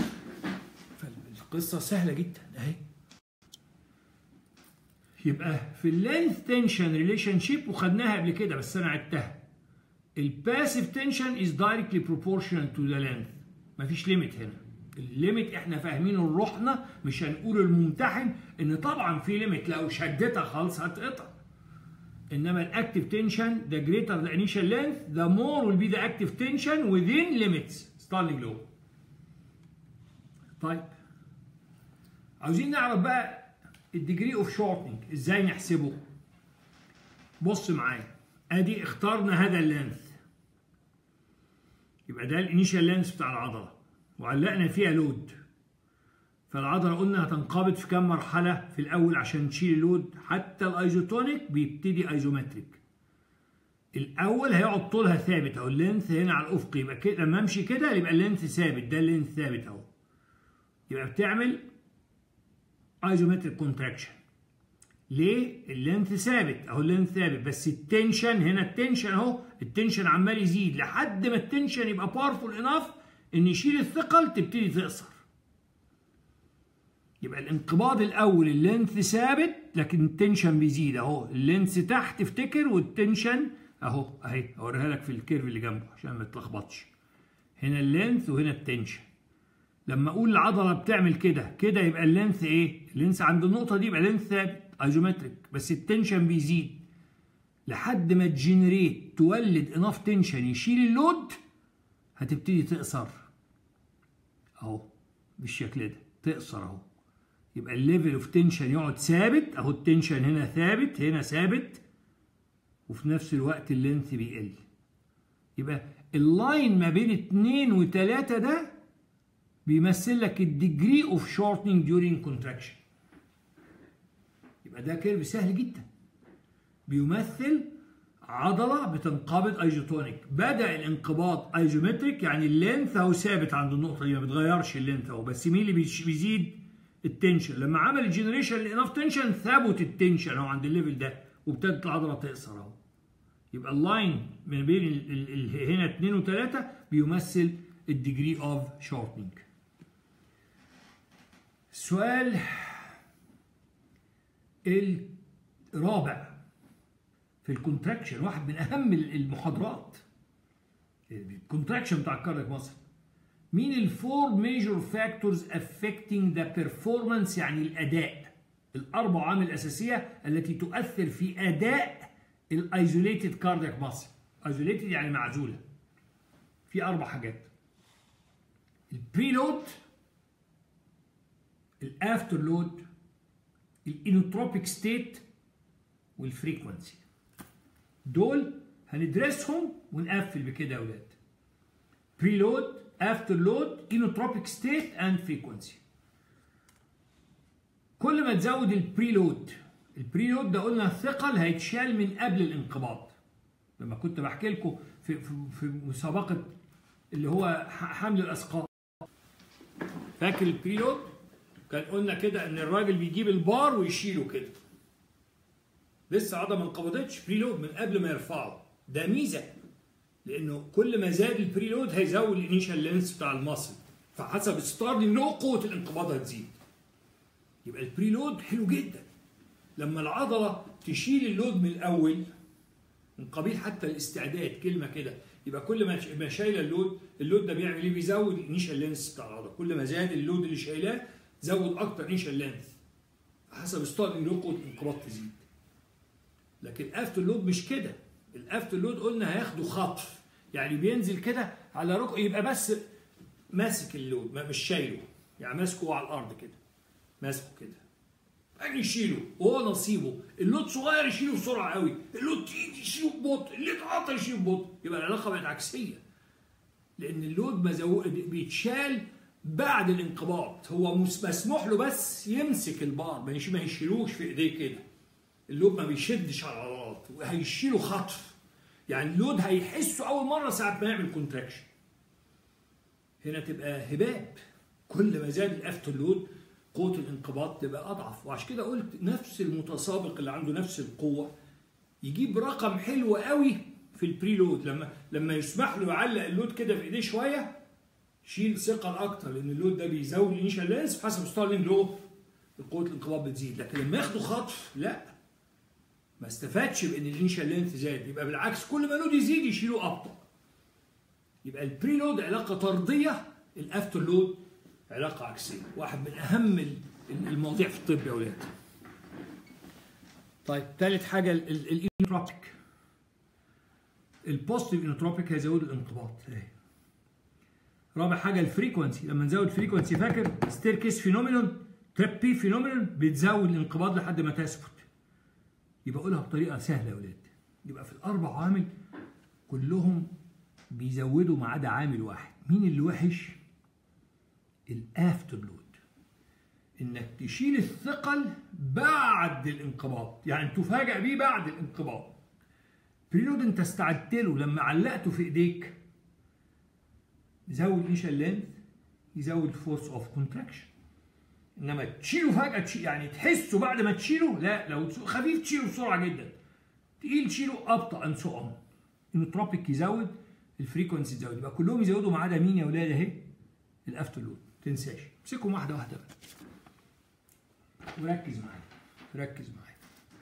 فالقصه سهله جدا اهي يبقى في اللينث تنشن ريليشن شيب وخدناها قبل كده بس انا عدتها الباسيف تنشن از دايركتلي بروبورشنال تو ذا لينث مفيش ليميت هنا الليميت احنا فاهمينه لروحنا مش هنقول الممتحن ان طبعا في ليميت لو شدتها خالص هتقطع انما الاكتيف تنشن the greater the initial length the more will be the active tension within limits starting low طيب عاوزين نعرف بقى الديجري اوف شورتنج ازاي نحسبه بص معايا ادي اخترنا هذا اللينث يبقى ده الانيشال لينث بتاع العضله وعلقنا فيها لود فالعضله قلنا هتنقبض في كام مرحله في الاول عشان تشيل اللود حتى الايزوتونيك بيبتدي ايزومتريك الاول هيقعد طولها ثابت اهو اللينث هنا على الافق يبقى كده لما امشي كده يبقى اللينث ثابت ده اللينث ثابت اهو يبقى بتعمل ايزومتريك كونتراكشن ليه؟ اللينث ثابت اهو اللينث ثابت بس التنشن هنا التنشن اهو التنشن عمال يزيد لحد ما التنشن يبقى باورفول انف ان يشيل الثقل تبتدي تقصر يبقى الانقباض الاول اللينث ثابت لكن التنشن بيزيد اهو اللينث تحت افتكر والتنشن اهو اهي اوريها لك في الكيرف اللي جنبه عشان ما تلخبطش هنا اللينث وهنا التنشن لما اقول العضله بتعمل كده كده يبقى اللينث ايه اللينث عند النقطه دي يبقى لينث ثابت ايزومتريك بس التنشن بيزيد لحد ما تجنريت تولد اناف تنشن يشيل اللود هتبتدي تقصر اهو بالشكل ده تقصر اهو يبقى الليفل اوف تنشن يقعد ثابت اهو التنشن هنا ثابت هنا ثابت وفي نفس الوقت اللينث بيقل يبقى اللاين ما بين 2 و3 ده بيمثل لك الديجري اوف شورتنج ديورينج كونتراكشن يبقى ده كيرف سهل جدا بيمثل عضلة بتنقبض ايزوتونيك بدأ الانقباض ايزومتريك يعني اللينث اهو ثابت عند النقطة دي ما بيتغيرش اللينث اهو بس مين اللي بيزيد التنشن لما عمل الجنريشن لانف تنشن ثبت التنشن اهو عند الليفل ده وابتدت العضلة تقصر اهو يبقى اللاين ما بين ال ال ال هنا 2 و3 بيمثل الديجري اوف شورتنج السؤال الرابع في الكونتراكشن واحد من اهم المحاضرات الكونتراكشن بتاع الكاردياك مصر مين الفور ميجور فاكتورز افكتنج ذا بيرفورمانس يعني الاداء الاربع عوامل الاساسيه التي تؤثر في اداء الايزوليتد كاردياك مصر ايزوليتد يعني معزوله في اربع حاجات البريلود الافتر لود الانوتروبيك ستيت والفريكونسي دول هندرسهم ونقفل بكده يا اولاد بريلود افتر لود انوتروبيك ستيت اند فريكونسي كل ما تزود البريلود البريلود ده قلنا الثقل هيتشال من قبل الانقباض لما كنت بحكي لكم في في, في مسابقه اللي هو حمل الاثقال فاكر البريلود كان قلنا كده ان الراجل بيجيب البار ويشيله كده لسه عضله ما انقبضتش بريلود من قبل ما يرفعه ده ميزه لانه كل ما زاد البريلود هيزود الانيشال لينس بتاع المصل فحسب ستارلينج له قوه الانقباض هتزيد يبقى البريلود حلو جدا لما العضله تشيل اللود من الاول من قبيل حتى الاستعداد كلمه كده يبقى كل ما شايله اللود اللود ده بيعمل ايه بيزود الانيشال لينس بتاع العضله كل ما زاد اللود اللي شايلاه زود اكتر انيشال لينث حسب ستارلينج له قوه الانقباض تزيد لكن الافتر لود مش كده الافتر لود قلنا هياخده خطف يعني بينزل كده على ركبه يبقى بس ماسك اللود مش شايله يعني ماسكه على الارض كده ماسكه كده يعني يشيله وهو نصيبه اللود صغير يشيله بسرعه قوي اللود تقيل يشيله ببطء اللي اتعطل يشيله ببطء يبقى العلاقه بقت عكسيه لان اللود بيتشال بعد الانقباض هو مسموح له بس يمسك البار ما يشيلوش في ايديه كده اللود ما بيشدش على العضلات وهيشيله خطف يعني اللود هيحسه اول مره ساعه ما يعمل كونتراكشن هنا تبقى هباب كل ما زاد الافتر لود قوه الانقباض تبقى اضعف وعشان كده قلت نفس المتسابق اللي عنده نفس القوه يجيب رقم حلو قوي في البري لود لما لما يسمح له يعلق اللود كده في ايديه شويه شيل ثقل اكتر لان اللود ده بيزود الانيشال لينس حسب ستارلينج لو قوه الانقباض بتزيد لكن لما ياخدوا خطف لا ما استفادش بان الانيشال لينث زاد يبقى بالعكس كل ما لود يزيد يشيلوه ابطا يبقى البري لود علاقه طرديه الافتر لود علاقه عكسيه واحد من اهم المواضيع في الطب يا اولاد طيب ثالث حاجه الانتروبيك البوزيتيف انتروبيك هيزود الانقباض اهي رابع حاجه الفريكونسي لما نزود الفريكونسي فاكر ستيركيس فينومينون تريبي فينومينون بتزود الانقباض لحد ما تثبت يبقى اقولها بطريقه سهله يا اولاد يبقى في الاربع عوامل كلهم بيزودوا ما عدا عامل واحد مين اللي وحش الافتر لود انك تشيل الثقل بعد الانقباض يعني تفاجئ بيه بعد الانقباض بريلود انت استعدت له لما علقته في ايديك يزود انيشال لينث يزود فورس اوف كونتراكشن انما تشيله فجاه تشيل يعني تحسه بعد ما تشيله لا لو خفيف تشيله بسرعه جدا تقيل تشيله ابطا ان سو اون النوتروبيك يزود الفريكونسي يزود يبقى كلهم يزودوا ما عدا مين يا اولاد اهي الافتر لود ما تنساش امسكهم واحده واحده بقى وركز معايا ركز معايا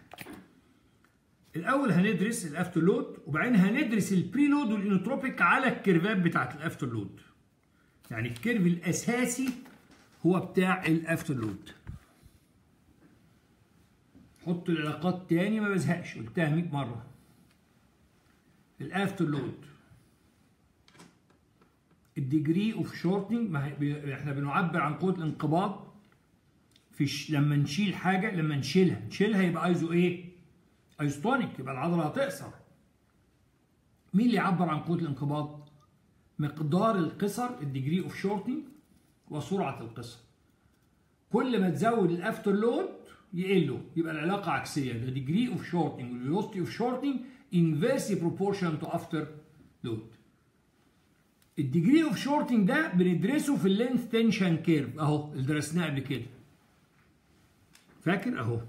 الاول هندرس الافتر لود وبعدين هندرس البري لود والانوتروبيك على الكيرفات بتاعت الافتر لود يعني الكيرف الاساسي هو بتاع الافتر لود حط العلاقات تاني ما بزهقش قلتها 100 مره الافتر لود الديجري اوف شورتنج احنا بنعبر عن قوه الانقباض في ش... لما نشيل حاجه لما نشيلها نشيلها يبقى ايزو ايه ايزوتونيك يبقى العضله هتقصر مين اللي يعبر عن قوه الانقباض مقدار القصر الديجري اوف شورتنج وسرعه القصر كل ما تزود الافتر لود يقلوا يبقى العلاقه عكسيه the degree of shortening velocity of shortening inversely proportional to after load الديجري اوف شورتنج ده بندرسه في اللينث تنشن كيرف اهو اللي درسناه قبل كده فاكر اهو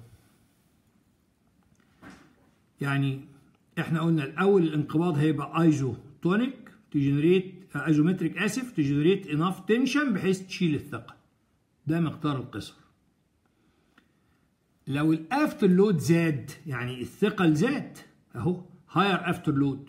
يعني احنا قلنا الاول الانقباض هيبقى ايزوتونيك تجنريت ايزومتريك اسف تجنريت اناف تنشن بحيث تشيل الثقل ده مقدار القصر لو الافتر لود زاد يعني الثقل زاد اهو هاير افتر لود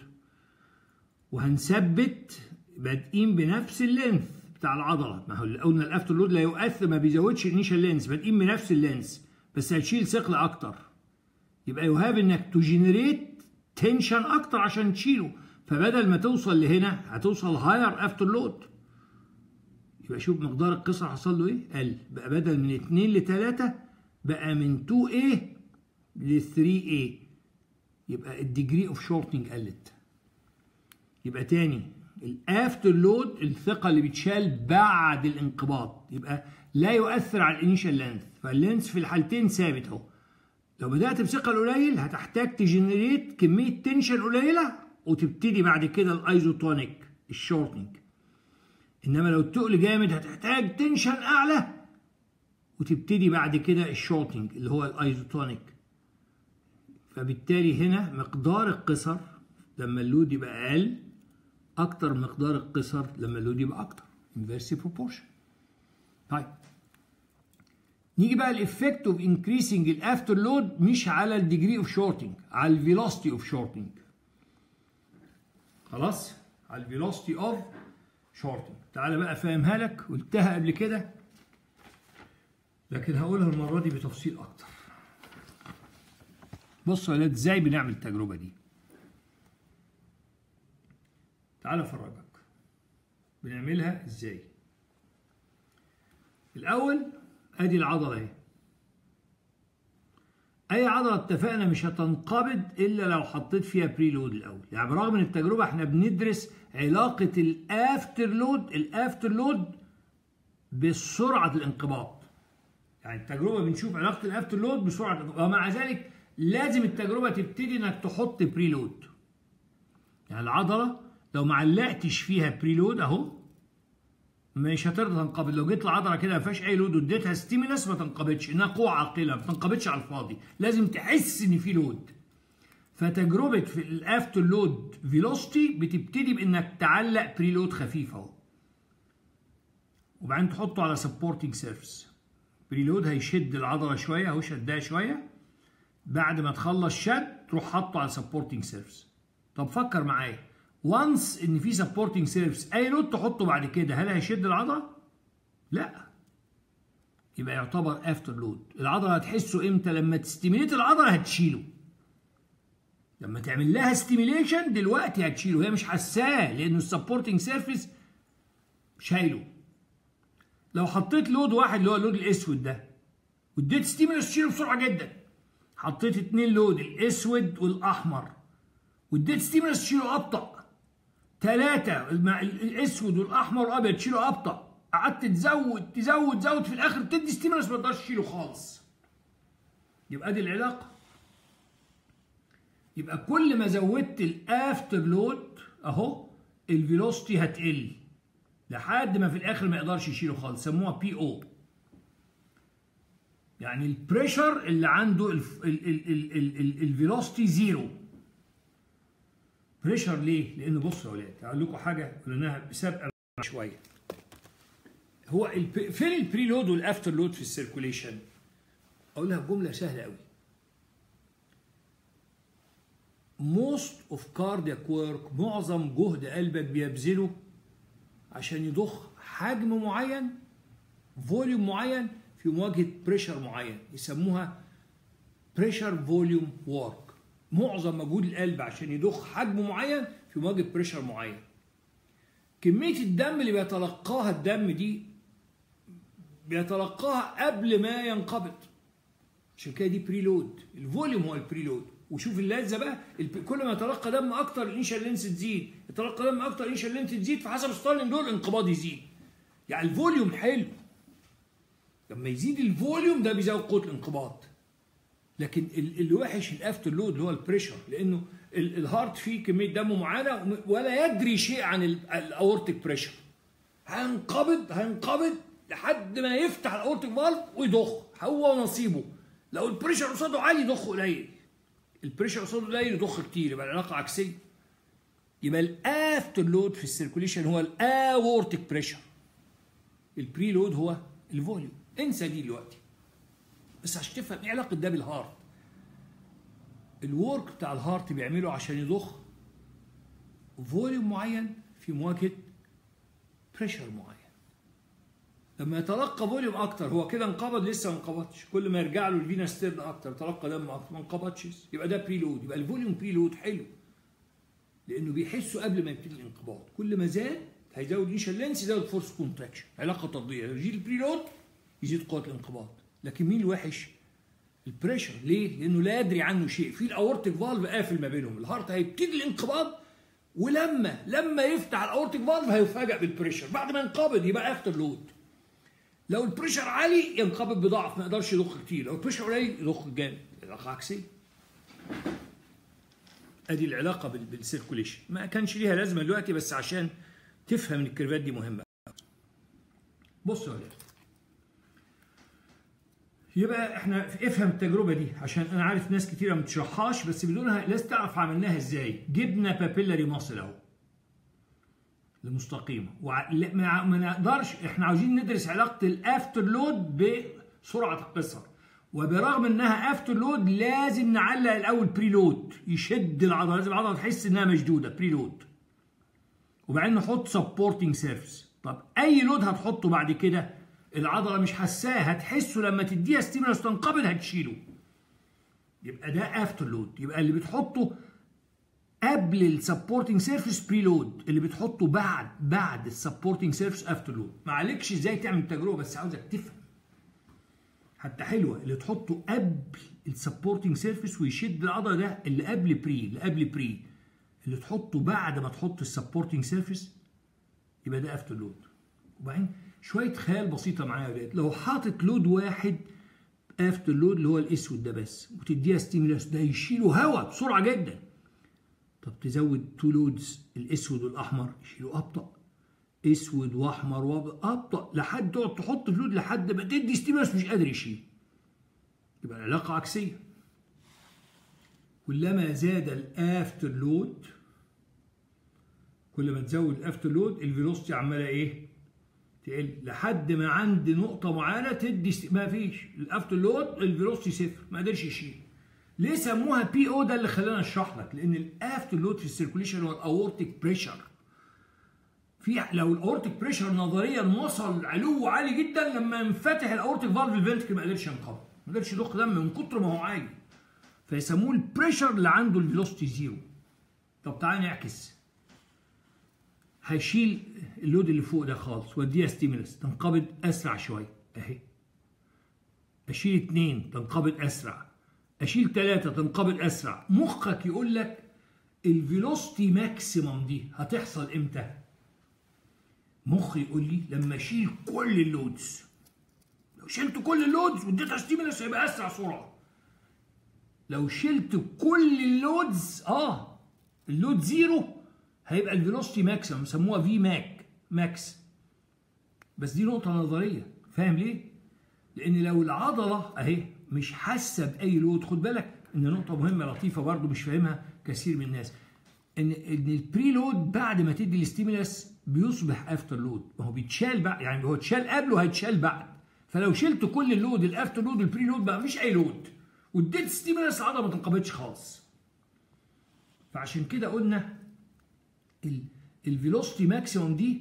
وهنثبت بادئين بنفس اللينث بتاع العضله ما هو قلنا الافتر لود لا يؤثر ما بيزودش الانيشال لينس بادئين بنفس اللينس بس هتشيل ثقل اكتر يبقى يهاب انك تجنريت تنشن اكتر عشان تشيله فبدل ما توصل لهنا هتوصل هاير افتر لود يبقى شوف مقدار القصر حصل له ايه قل بقى بدل من 2 ل 3 بقى من 2A ل 3A يبقى الديجري اوف شورتنج قلت يبقى تاني الافتر لود الثقه اللي بتشال بعد الانقباض يبقى لا يؤثر على الانيشال لينث فاللينث في الحالتين ثابت اهو لو بدات بثقل قليل هتحتاج تجنريت كميه تنشن قليله وتبتدي بعد كده الايزوتونيك الشورتنج انما لو التقل جامد هتحتاج تنشن اعلى وتبتدي بعد كده الشورتنج اللي هو الايزوتونيك فبالتالي هنا مقدار القصر لما اللود يبقى اقل اكتر مقدار القصر لما اللود يبقى اكتر inversely proportion طيب نيجي بقى الافكت اوف انكريسنج الافتر لود مش على الديجري اوف شورتنج على الفيلوسيتي اوف شورتنج خلاص على الفيلوسيتي اوف شورتنج تعالى بقى افهمها لك قلتها قبل كده لكن هقولها المره دي بتفصيل اكتر بصوا يا ولاد ازاي بنعمل التجربه دي تعالى افرجك بنعملها ازاي الاول ادي العضله اهي اي عضله اتفقنا مش هتنقبض الا لو حطيت فيها بري لود الاول يعني برغم من التجربه احنا بندرس علاقه الافتر لود الافتر لود بسرعه الانقباض يعني التجربه بنشوف علاقه الافتر لود بسرعه الانقباض ومع ذلك لازم التجربه تبتدي انك تحط بري لود يعني العضله لو ما علقتش فيها بري لود اهو مش هترضى تنقبض لو جيت العضله كده ما فيهاش اي لود واديتها ستيمولس ما تنقبضش انها قوه عاقله ما تنقبضش على الفاضي لازم تحس ان في لود فتجربه في الافتر لود فيلوستي بتبتدي بانك تعلق بري لود خفيف اهو وبعدين تحطه على سبورتنج سيرفيس بريلود هيشد العضله شويه اهو شدها شويه بعد ما تخلص شد تروح حاطه على سبورتنج سيرفيس طب فكر معايا وانس ان في سبورتنج سيرفيس اي لود تحطه بعد كده هل هيشد العضله؟ لا يبقى يعتبر افتر لود العضله هتحسه امتى لما تستيميليت العضله هتشيله لما تعمل لها ستيميليشن دلوقتي هتشيله هي مش حساه لانه السبورتنج سيرفيس شايله لو حطيت لود واحد اللي هو اللود الاسود ده واديت ستيمولس تشيله بسرعه جدا حطيت اتنين لود الاسود والاحمر واديت ستيمولس تشيله ابطا ثلاثة الاسود والاحمر والابيض تشيله ابطا قعدت تزود تزود تزود في الاخر تدي ستيمولس ما تقدرش تشيله خالص يبقى دي العلاقه يبقى كل ما زودت الافتر لود اهو الفيلوسيتي هتقل لحد ما في الاخر ما يقدرش يشيله خالص سموها بي او يعني البريشر اللي عنده الفيلوسيتي زيرو بريشر ليه؟ لان بصوا يا ولاد هقول لكم حاجه قلناها سابقه شويه هو الب... فين البري لود والافتر لود في السيركوليشن؟ اقولها بجمله سهله قوي most of cardiac work معظم جهد قلبك بيبذله عشان يضخ حجم معين فوليوم معين في مواجهه بريشر معين يسموها بريشر فوليوم وورك معظم مجهود القلب عشان يضخ حجم معين في مواجهه بريشر معين كميه الدم اللي بيتلقاها الدم دي بيتلقاها قبل ما ينقبض عشان كده دي بريلود الفوليوم هو البريلود وشوف اللذه بقى كل ما يتلقى دم اكتر الانشال لينس تزيد يتلقى دم اكتر الانشال لينس تزيد فحسب ستارلين دول الانقباض يزيد يعني الفوليوم حلو لما يزيد الفوليوم ده بيزود قوه الانقباض لكن اللي وحش الافتر لود اللي هو البريشر لانه الهارت فيه كميه دم معينه ولا يدري شيء عن الاورتيك بريشر هينقبض هينقبض لحد ما يفتح الاورتيك فالف ويضخ هو ونصيبه لو البريشر قصاده عالي يضخ قليل البريشر قصاده قليل يضخ كتير يبقى العلاقه عكسيه يبقى الافتر لود في السيركوليشن هو الاورتيك بريشر البري لود هو الفوليوم انسى دي دلوقتي بس عشان تفهم ايه علاقه ده بالهارت الورك بتاع الهارت بيعمله عشان يضخ فوليوم معين في مواجهه بريشر معين لما يتلقى فوليوم اكتر هو كده انقبض لسه ما انقبضش كل ما يرجع له الفينا ستيرن اكتر تلقى دم اكتر ما انقبضش يبقى ده بري لود يبقى الفوليوم بري لود حلو لانه بيحسه قبل ما يبتدي الانقباض كل ما زاد هيزود انيشال لينس يزود فورس كونتراكشن علاقه طرديه يزيد البري لود يزيد قوه الانقباض لكن مين الوحش؟ البريشر ليه؟ لانه لا يدري عنه شيء في الاورتيك فالف قافل ما بينهم الهارت هيبتدي الانقباض ولما لما يفتح الاورتيك فالف هيفاجئ بالبريشر بعد ما ينقبض يبقى افتر لود لو البريشر عالي ينقبض بضعف ما يقدرش يضخ كتير لو البريشر قليل يضخ جامد العلاقه عكسيه ادي العلاقه بالسيركوليشن ما كانش ليها لازمه دلوقتي بس عشان تفهم ان الكيرفات دي مهمه بصوا يا ولاد يبقى احنا افهم التجربه دي عشان انا عارف ناس كتيره ما بتشرحهاش بس بدونها لازم تعرف عملناها ازاي جبنا بابيلاري ماسل اهو المستقيمه ما نقدرش احنا عاوزين ندرس علاقه الافتر لود بسرعه القصر وبرغم انها افتر لود لازم نعلق الاول بري لود يشد العضله لازم العضله تحس انها مشدوده بري لود وبعدين نحط سبورتنج سيرفيس طب اي لود هتحطه بعد كده العضله مش حساه هتحسه لما تديها ستيمولس تنقبض هتشيله يبقى ده افتر لود يبقى اللي بتحطه قبل السبورتنج سيرفيس بري لود اللي بتحطه بعد بعد السبورتنج سيرفيس افتر لود ما عليكش ازاي تعمل التجربه بس عاوزك تفهم حتى حلوه اللي تحطه قبل السبورتنج سيرفيس ويشد العضله ده اللي قبل بري اللي قبل بري اللي تحطه بعد ما تحط السبورتنج سيرفيس يبقى ده افتر لود وبعدين شويه خيال بسيطه معايا يا ولاد لو حاطط لود واحد افتر لود اللي هو الاسود ده بس وتديها ستيمولاس ده يشيله هواء بسرعه جدا طب تزود تو لودز الاسود والاحمر يشيلوا ابطا اسود واحمر وابطا لحد تقعد تحط فلود لحد ما تدي ستيمولاس مش قادر يشيل يبقى العلاقه عكسيه كلما زاد الافتر لود كل ما تزود الافتر لود الفيلوسيتي عماله ايه تقل لحد ما عند نقطة معينة تدي ست... ما فيش الافتر لود الفيلوسيتي صفر ما قدرش يشيل ليه سموها بي او ده اللي خلاني اشرح لك لان الافتر لود في السيركوليشن هو الاورتيك بريشر في لو الاورتيك بريشر نظريا وصل علو عالي جدا لما انفتح الاورتيك فالف الفنتكل ما قدرش ينقبض ما قدرش يضخ دم من كتر ما هو عالي فيسموه البريشر اللي عنده الفيلوسيتي زيرو طب تعالى نعكس هيشيل اللود اللي فوق ده خالص واديها ستيمولس تنقبض اسرع شويه اهي اشيل اتنين تنقبض اسرع اشيل ثلاثة تنقبض اسرع مخك يقول لك الفيلوسيتي ماكسيمم دي هتحصل امتى مخي يقول لي لما اشيل كل اللودز لو شلت كل اللودز واديتها ستيمولس هيبقى اسرع سرعه لو شلت كل اللودز اه اللود زيرو هيبقى الفيلوسيتي ماكسيمم سموها في ماك ماكس بس دي نقطة نظرية فاهم ليه؟ لأن لو العضلة أهي مش حاسة بأي لود خد بالك إن نقطة مهمة لطيفة برضو مش فاهمها كثير من الناس إن إن البري لود بعد ما تدي الاستيمولاس بيصبح افتر لود ما هو بيتشال بعد يعني هو اتشال قبله هيتشال بعد فلو شلت كل اللود الافتر لود والبري لود بقى مفيش أي لود واديت ستيمولاس العضلة ما تنقبضش خالص فعشان كده قلنا الفيلوسيتي ماكسيموم دي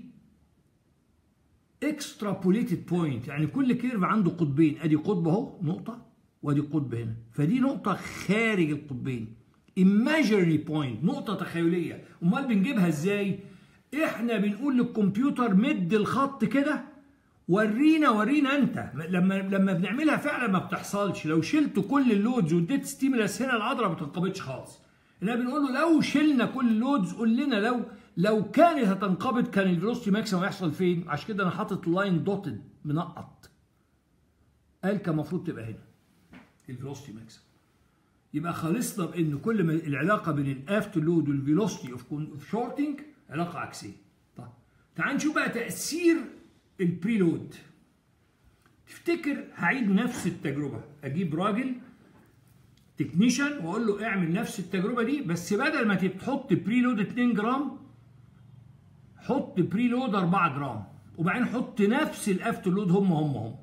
اكسترابوليتد بوينت يعني كل كيرف عنده قطبين ادي قطب اهو نقطه وادي قطب هنا فدي نقطه خارج القطبين imaginary بوينت نقطه تخيليه امال بنجيبها ازاي احنا بنقول للكمبيوتر مد الخط كده ورينا ورينا انت لما لما بنعملها فعلا ما بتحصلش لو شلت كل اللودز واديت ستيمولاس هنا العضله ما بتنقبضش خالص احنا بنقول له لو شلنا كل اللودز قول لنا لو لو كانت هتنقبض كان الفيلوسيتي ماكسيمم هيحصل فين؟ عشان كده انا حاطط لاين دوتد منقط. قال كان المفروض تبقى هنا. الفيلوسيتي ماكسيمم. يبقى خلصنا بان كل ما العلاقه بين الافتر لود والفيلوسيتي اوف شورتنج علاقه عكسيه. طيب تعال نشوف بقى تاثير البري لود. تفتكر هعيد نفس التجربه، اجيب راجل تكنيشن واقول له اعمل نفس التجربه دي بس بدل ما تحط بري لود 2 جرام حط بري لود 4 جرام وبعدين حط نفس الافتر لود هم هم هم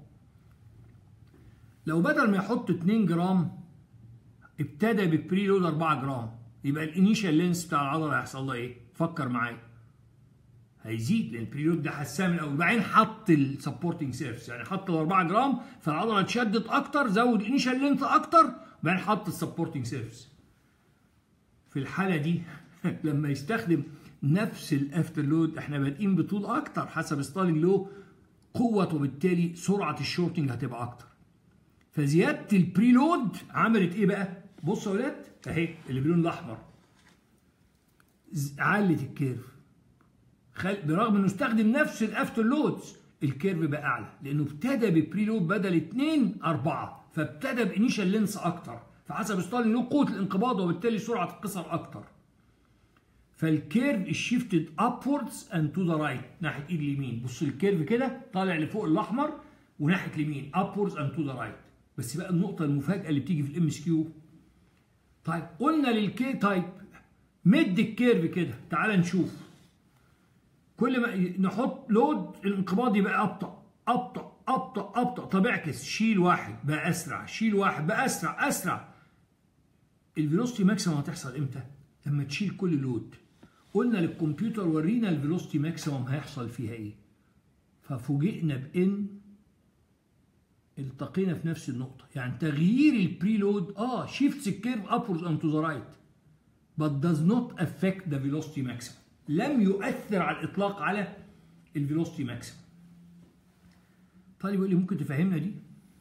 لو بدل ما يحط 2 جرام ابتدى ببري لود 4 جرام يبقى الانيشال لينس بتاع العضله هيحصل لها ايه؟ فكر معايا هيزيد لان البري لود ده حساه من الاول وبعدين حط السبورتنج سيرفس يعني حط ال 4 جرام فالعضله اتشدت اكتر زود الانيشال لينث اكتر وبعدين حط السبورتنج سيرفس في الحاله دي لما يستخدم نفس الافتر لود احنا بادئين بطول اكتر حسب ستالينج لو قوه وبالتالي سرعه الشورتنج هتبقى اكتر فزياده البري لود عملت ايه بقى بصوا يا ولاد اهي اللي باللون الاحمر علت الكيرف خل... برغم انه استخدم نفس الافتر لودز الكيرف بقى اعلى لانه ابتدى ببري لود بدل 2 4 فابتدى بانيشال لينس اكتر فحسب ستالين له قوه الانقباض وبالتالي سرعه القصر اكتر فالكيرف شيفتد ابوردز اند تو ذا رايت ناحيه ايد اليمين بص الكيرف كده طالع لفوق الاحمر وناحيه اليمين ابوردز اند تو ذا رايت بس بقى النقطه المفاجاه اللي بتيجي في الام اس كيو طيب قلنا للكي تايب مد الكيرف كده تعال نشوف كل ما نحط لود الانقباض يبقى ابطا ابطا ابطا ابطا طب اعكس شيل واحد بقى اسرع شيل واحد بقى اسرع اسرع الفيلوسيتي ماكسيمم هتحصل امتى لما تشيل كل لود قلنا للكمبيوتر ورينا الفيلوسيتي ماكسيمم هيحصل فيها ايه ففوجئنا بان التقينا في نفس النقطة يعني تغيير البري لود اه shifts الكيرف upwards and to the right but does not affect the velocity maximum لم يؤثر على الإطلاق على الفيلوسيتي ماكسيمم طالب يقول لي ممكن تفهمنا دي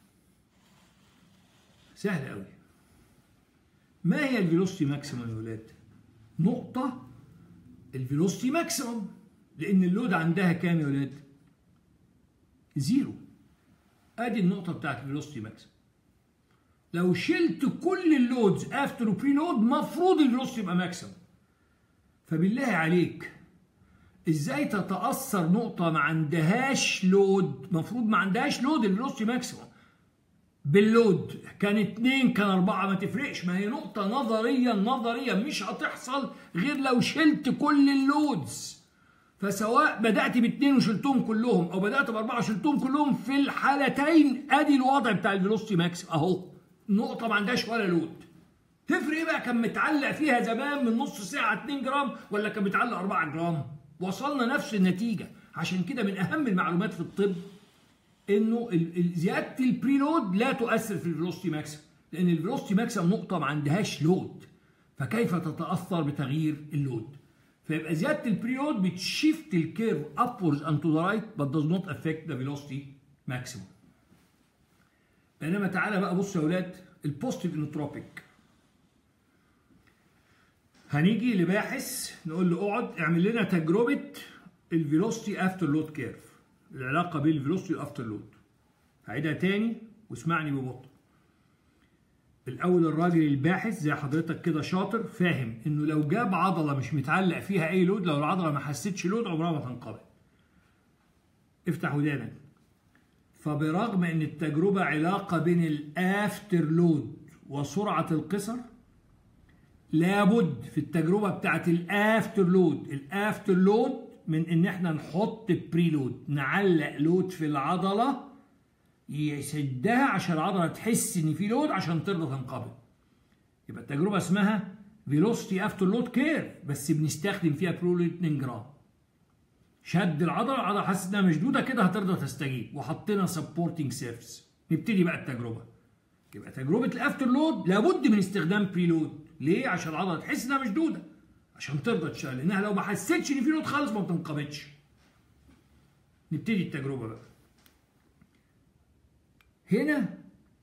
سهل قوي ما هي الفيلوسيتي ماكسيمم يا ولاد نقطة الفيلوسيتي ماكسيمم لأن اللود عندها كام يا ولاد زيرو ادي النقطة بتاعت الفيلوسيتي ماكسيمم لو شلت كل اللودز افتر وبري لود مفروض الفيلوسيتي يبقى ماكسيمم فبالله عليك ازاي تتاثر نقطه ما عندهاش لود مفروض ما عندهاش لود الفيلوسيتي ماكسيموم باللود كان اتنين كان اربعه ما تفرقش ما هي نقطه نظريا نظريا مش هتحصل غير لو شلت كل اللودز فسواء بدات باثنين وشلتهم كلهم او بدات باربعه وشلتهم كلهم في الحالتين ادي الوضع بتاع الفيلوسيتي ماكس اهو نقطه ما عندهاش ولا لود تفرق ايه بقى كان متعلق فيها زمان من نص ساعه 2 جرام ولا كان متعلق 4 جرام وصلنا نفس النتيجه عشان كده من اهم المعلومات في الطب انه زياده البريلود لا تؤثر في الفيلوسيتي ماكسيم لان الفيلوسيتي ماكسيم نقطه ما عندهاش لود فكيف تتاثر بتغيير اللود فيبقى زياده البريلود بتشيفت الكيرف upwards and to the right but does not affect the velocity maximum بينما تعالى بقى بص يا اولاد البوزيتيف انوتروبيك هنيجي لباحث نقول له اقعد اعمل لنا تجربه الفيلوسيتي افتر لود كيرف العلاقه بين الفيلوسيتي والافتر لود هعيدها تاني واسمعني ببطء الاول الراجل الباحث زي حضرتك كده شاطر فاهم انه لو جاب عضله مش متعلق فيها اي لود لو العضله ما حستش لود عمرها ما تنقبض افتح ودانك فبرغم ان التجربه علاقه بين الافتر لود وسرعه القصر لابد في التجربه بتاعت الافتر لود الافتر لود من ان احنا نحط بري لود نعلق لود في العضله يسدها عشان العضله تحس ان في لود عشان ترضى تنقبض يبقى التجربه اسمها فيلوسيتي افتر لود كير بس بنستخدم فيها برولود 2 جرام شد العضله العضله حاسس انها مشدوده كده هترضى تستجيب وحطينا سبورتنج سيرفس نبتدي بقى التجربه يبقى تجربه الافتر لود لابد من استخدام بري لود ليه عشان العضله تحس انها مشدوده عشان ترضى تشتغل لانها لو ما حسيتش ان في لود خالص ما بتنقبضش نبتدي التجربه بقى هنا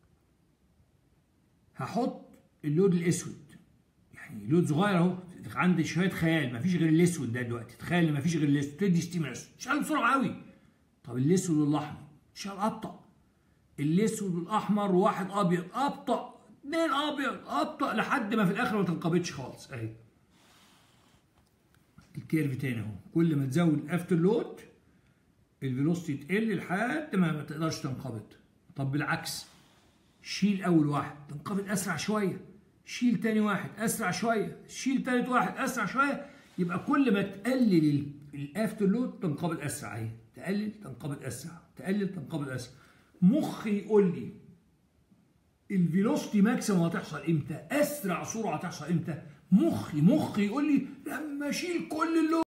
هحط اللود الاسود يعني لود صغير اهو عندي شويه خيال مفيش غير الاسود ده دلوقتي تخيل ان مفيش غير الاسود تدي ستيمولس تشتغل بسرعه قوي طب الاسود والاحمر تشتغل ابطا الاسود والاحمر وواحد ابيض ابطا اثنين ابيض ابطا لحد ما في الاخر ما تنقبضش خالص اهي الكيرف تاني اهو كل ما تزود الافتر لود الفيلوسيتي تقل لحد ما ما تقدرش تنقبض طب بالعكس شيل اول واحد تنقبض اسرع شويه شيل تاني واحد اسرع شويه شيل تالت واحد اسرع شويه يبقى كل ما تقلل الافتر لود تنقبض اسرع اهي تقلل تنقبض اسرع تقلل تنقبض اسرع مخي يقول لي الفيلوسيتي ماكسيمم هتحصل امتى اسرع سرعه هتحصل امتى مخي مخي يقول لي لما اشيل كل اللود